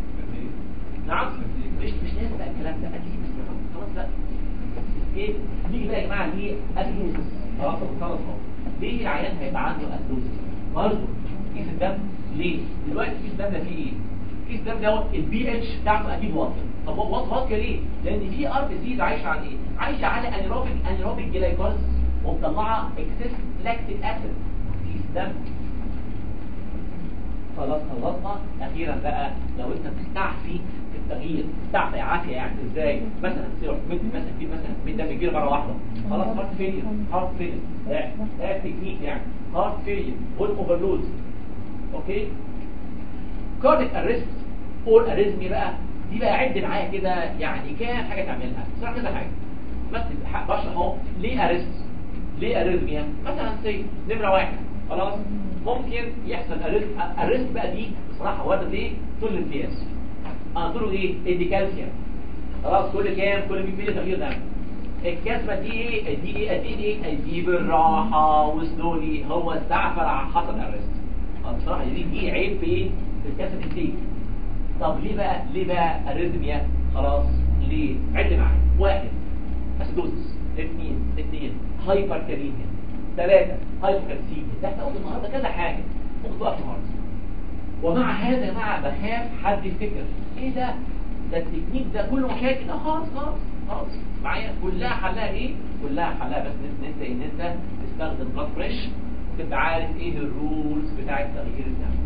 نعم مش مش لازم بقى الكلام ده ادي بس خلاص لا ايه نيجي بقى يا جماعه ليه اسلوسس خلاص خلاص اهو ليه العيان هيبقى عنده اسلوسس برضه كيس الدم ليه دلوقتي كيس الدم ده فيه ايه كيس الدم ده البي اتش بتاعته اكيد واطي طب هو واطي واطي ليه لان في ار بي سيز عايشه على ايه عايشه على انيروبيك انيروبيك جلايكوليسيس ومطلعه اكسس لاكتيك اسيد كيس الدم خلاص خلصنا اخيرا بقى لو انت بتستعفي في التغيير بتستعفي عافيه يعني ازاي مثلا تروح مد مثلا في مثلا مد دم كبير مره واحده خلاص هارت فيلير هارت فيلير ده ده تكنيك يعني هارت فيلير بول اوفرلود اوكي كارديك اريست اور اريزمي بقى دي بقى عد معايا كده يعني كام حاجه تعملها بصراحه كذا حاجه بس بشرح اهو ليه اريست ليه اريزميا مثلا سي نمره واحد خلاص ممكن يحصل اريست اريست بقى دي بصراحه وارده ليه طول الامتياز انا طوله ايه ادي كالسيوم خلاص كل كام كل 100 مللي تغيير دم الكسبه دي ايه دي ايه دي ايه دي بالراحه وسلولي هو استعفر حصل اريست بصراحه دي دي عيب في ايه في الكسب التيك طب ليه بقى ليه بقى اريزميا خلاص ليه عد معايا واحد اسيدوزس اثنين اثنين هايبر كاليميا ثلاثة هايبوكالسيميا ده احنا قلنا النهارده كذا حاجة ممكن تقف النهارده ومع هذا يا جماعه بخاف حد يفتكر ايه ده ده التكنيك ده كله مشاكل اه خالص خالص خالص معايا كلها حلها ايه كلها حلها بس ان انت ان انت تستخدم بلاد فريش وتبقى عارف ايه الرولز بتاعه تغيير الدم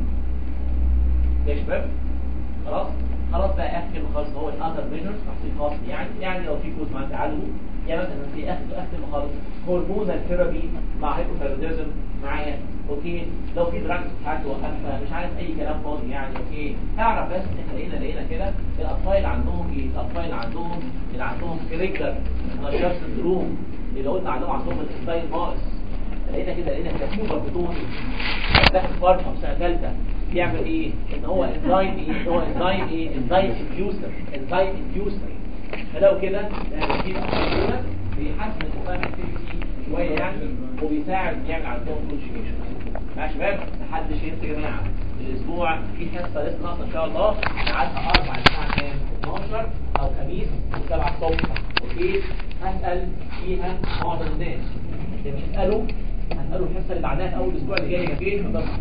يا شباب خلاص خلاص بقى اخر كلمه خالص هو الاذر ميجرز تحصيل خاص يعني يعني لو في كوز ما تعالجوا يعني مثلا في اخر اخر كلمه خالص هرمونال ثيرابي مع هايبوثايروديزم معايا اوكي لو في دراجز بتاعت توقفها مش عارف اي كلام فاضي يعني اوكي اعرف بس احنا لقينا لقينا كده الاطفال اللي عندهم ايه الاطفال اللي عندهم اللي عندهم كريكتر نشاط سندروم اللي قلنا عندهم عندهم الانساين ناقص لقينا كده لقينا كده تيوبر بتوني داخل فارما في سنه ثالثه بيعمل ايه ان هو انزايم ايه ان هو انزايم ايه انزايم انديوسر انزايم انديوسر فلو كده يعني في الاطفال بيحسن الانسايم اكتيفيتي شويه يعني وبيساعد يعمل عندهم كونجيجيشن مع شباب محدش ينسى يا جماعه الاسبوع في حصه لسه ناقصه ان شاء الله ميعادها 4 الساعه كام 12 او خميس 7 الصبح اوكي هسال فيها معظم الناس اللي بيسالوا هسالوا الحصه اللي بعدها في اول الاسبوع اللي جاي فين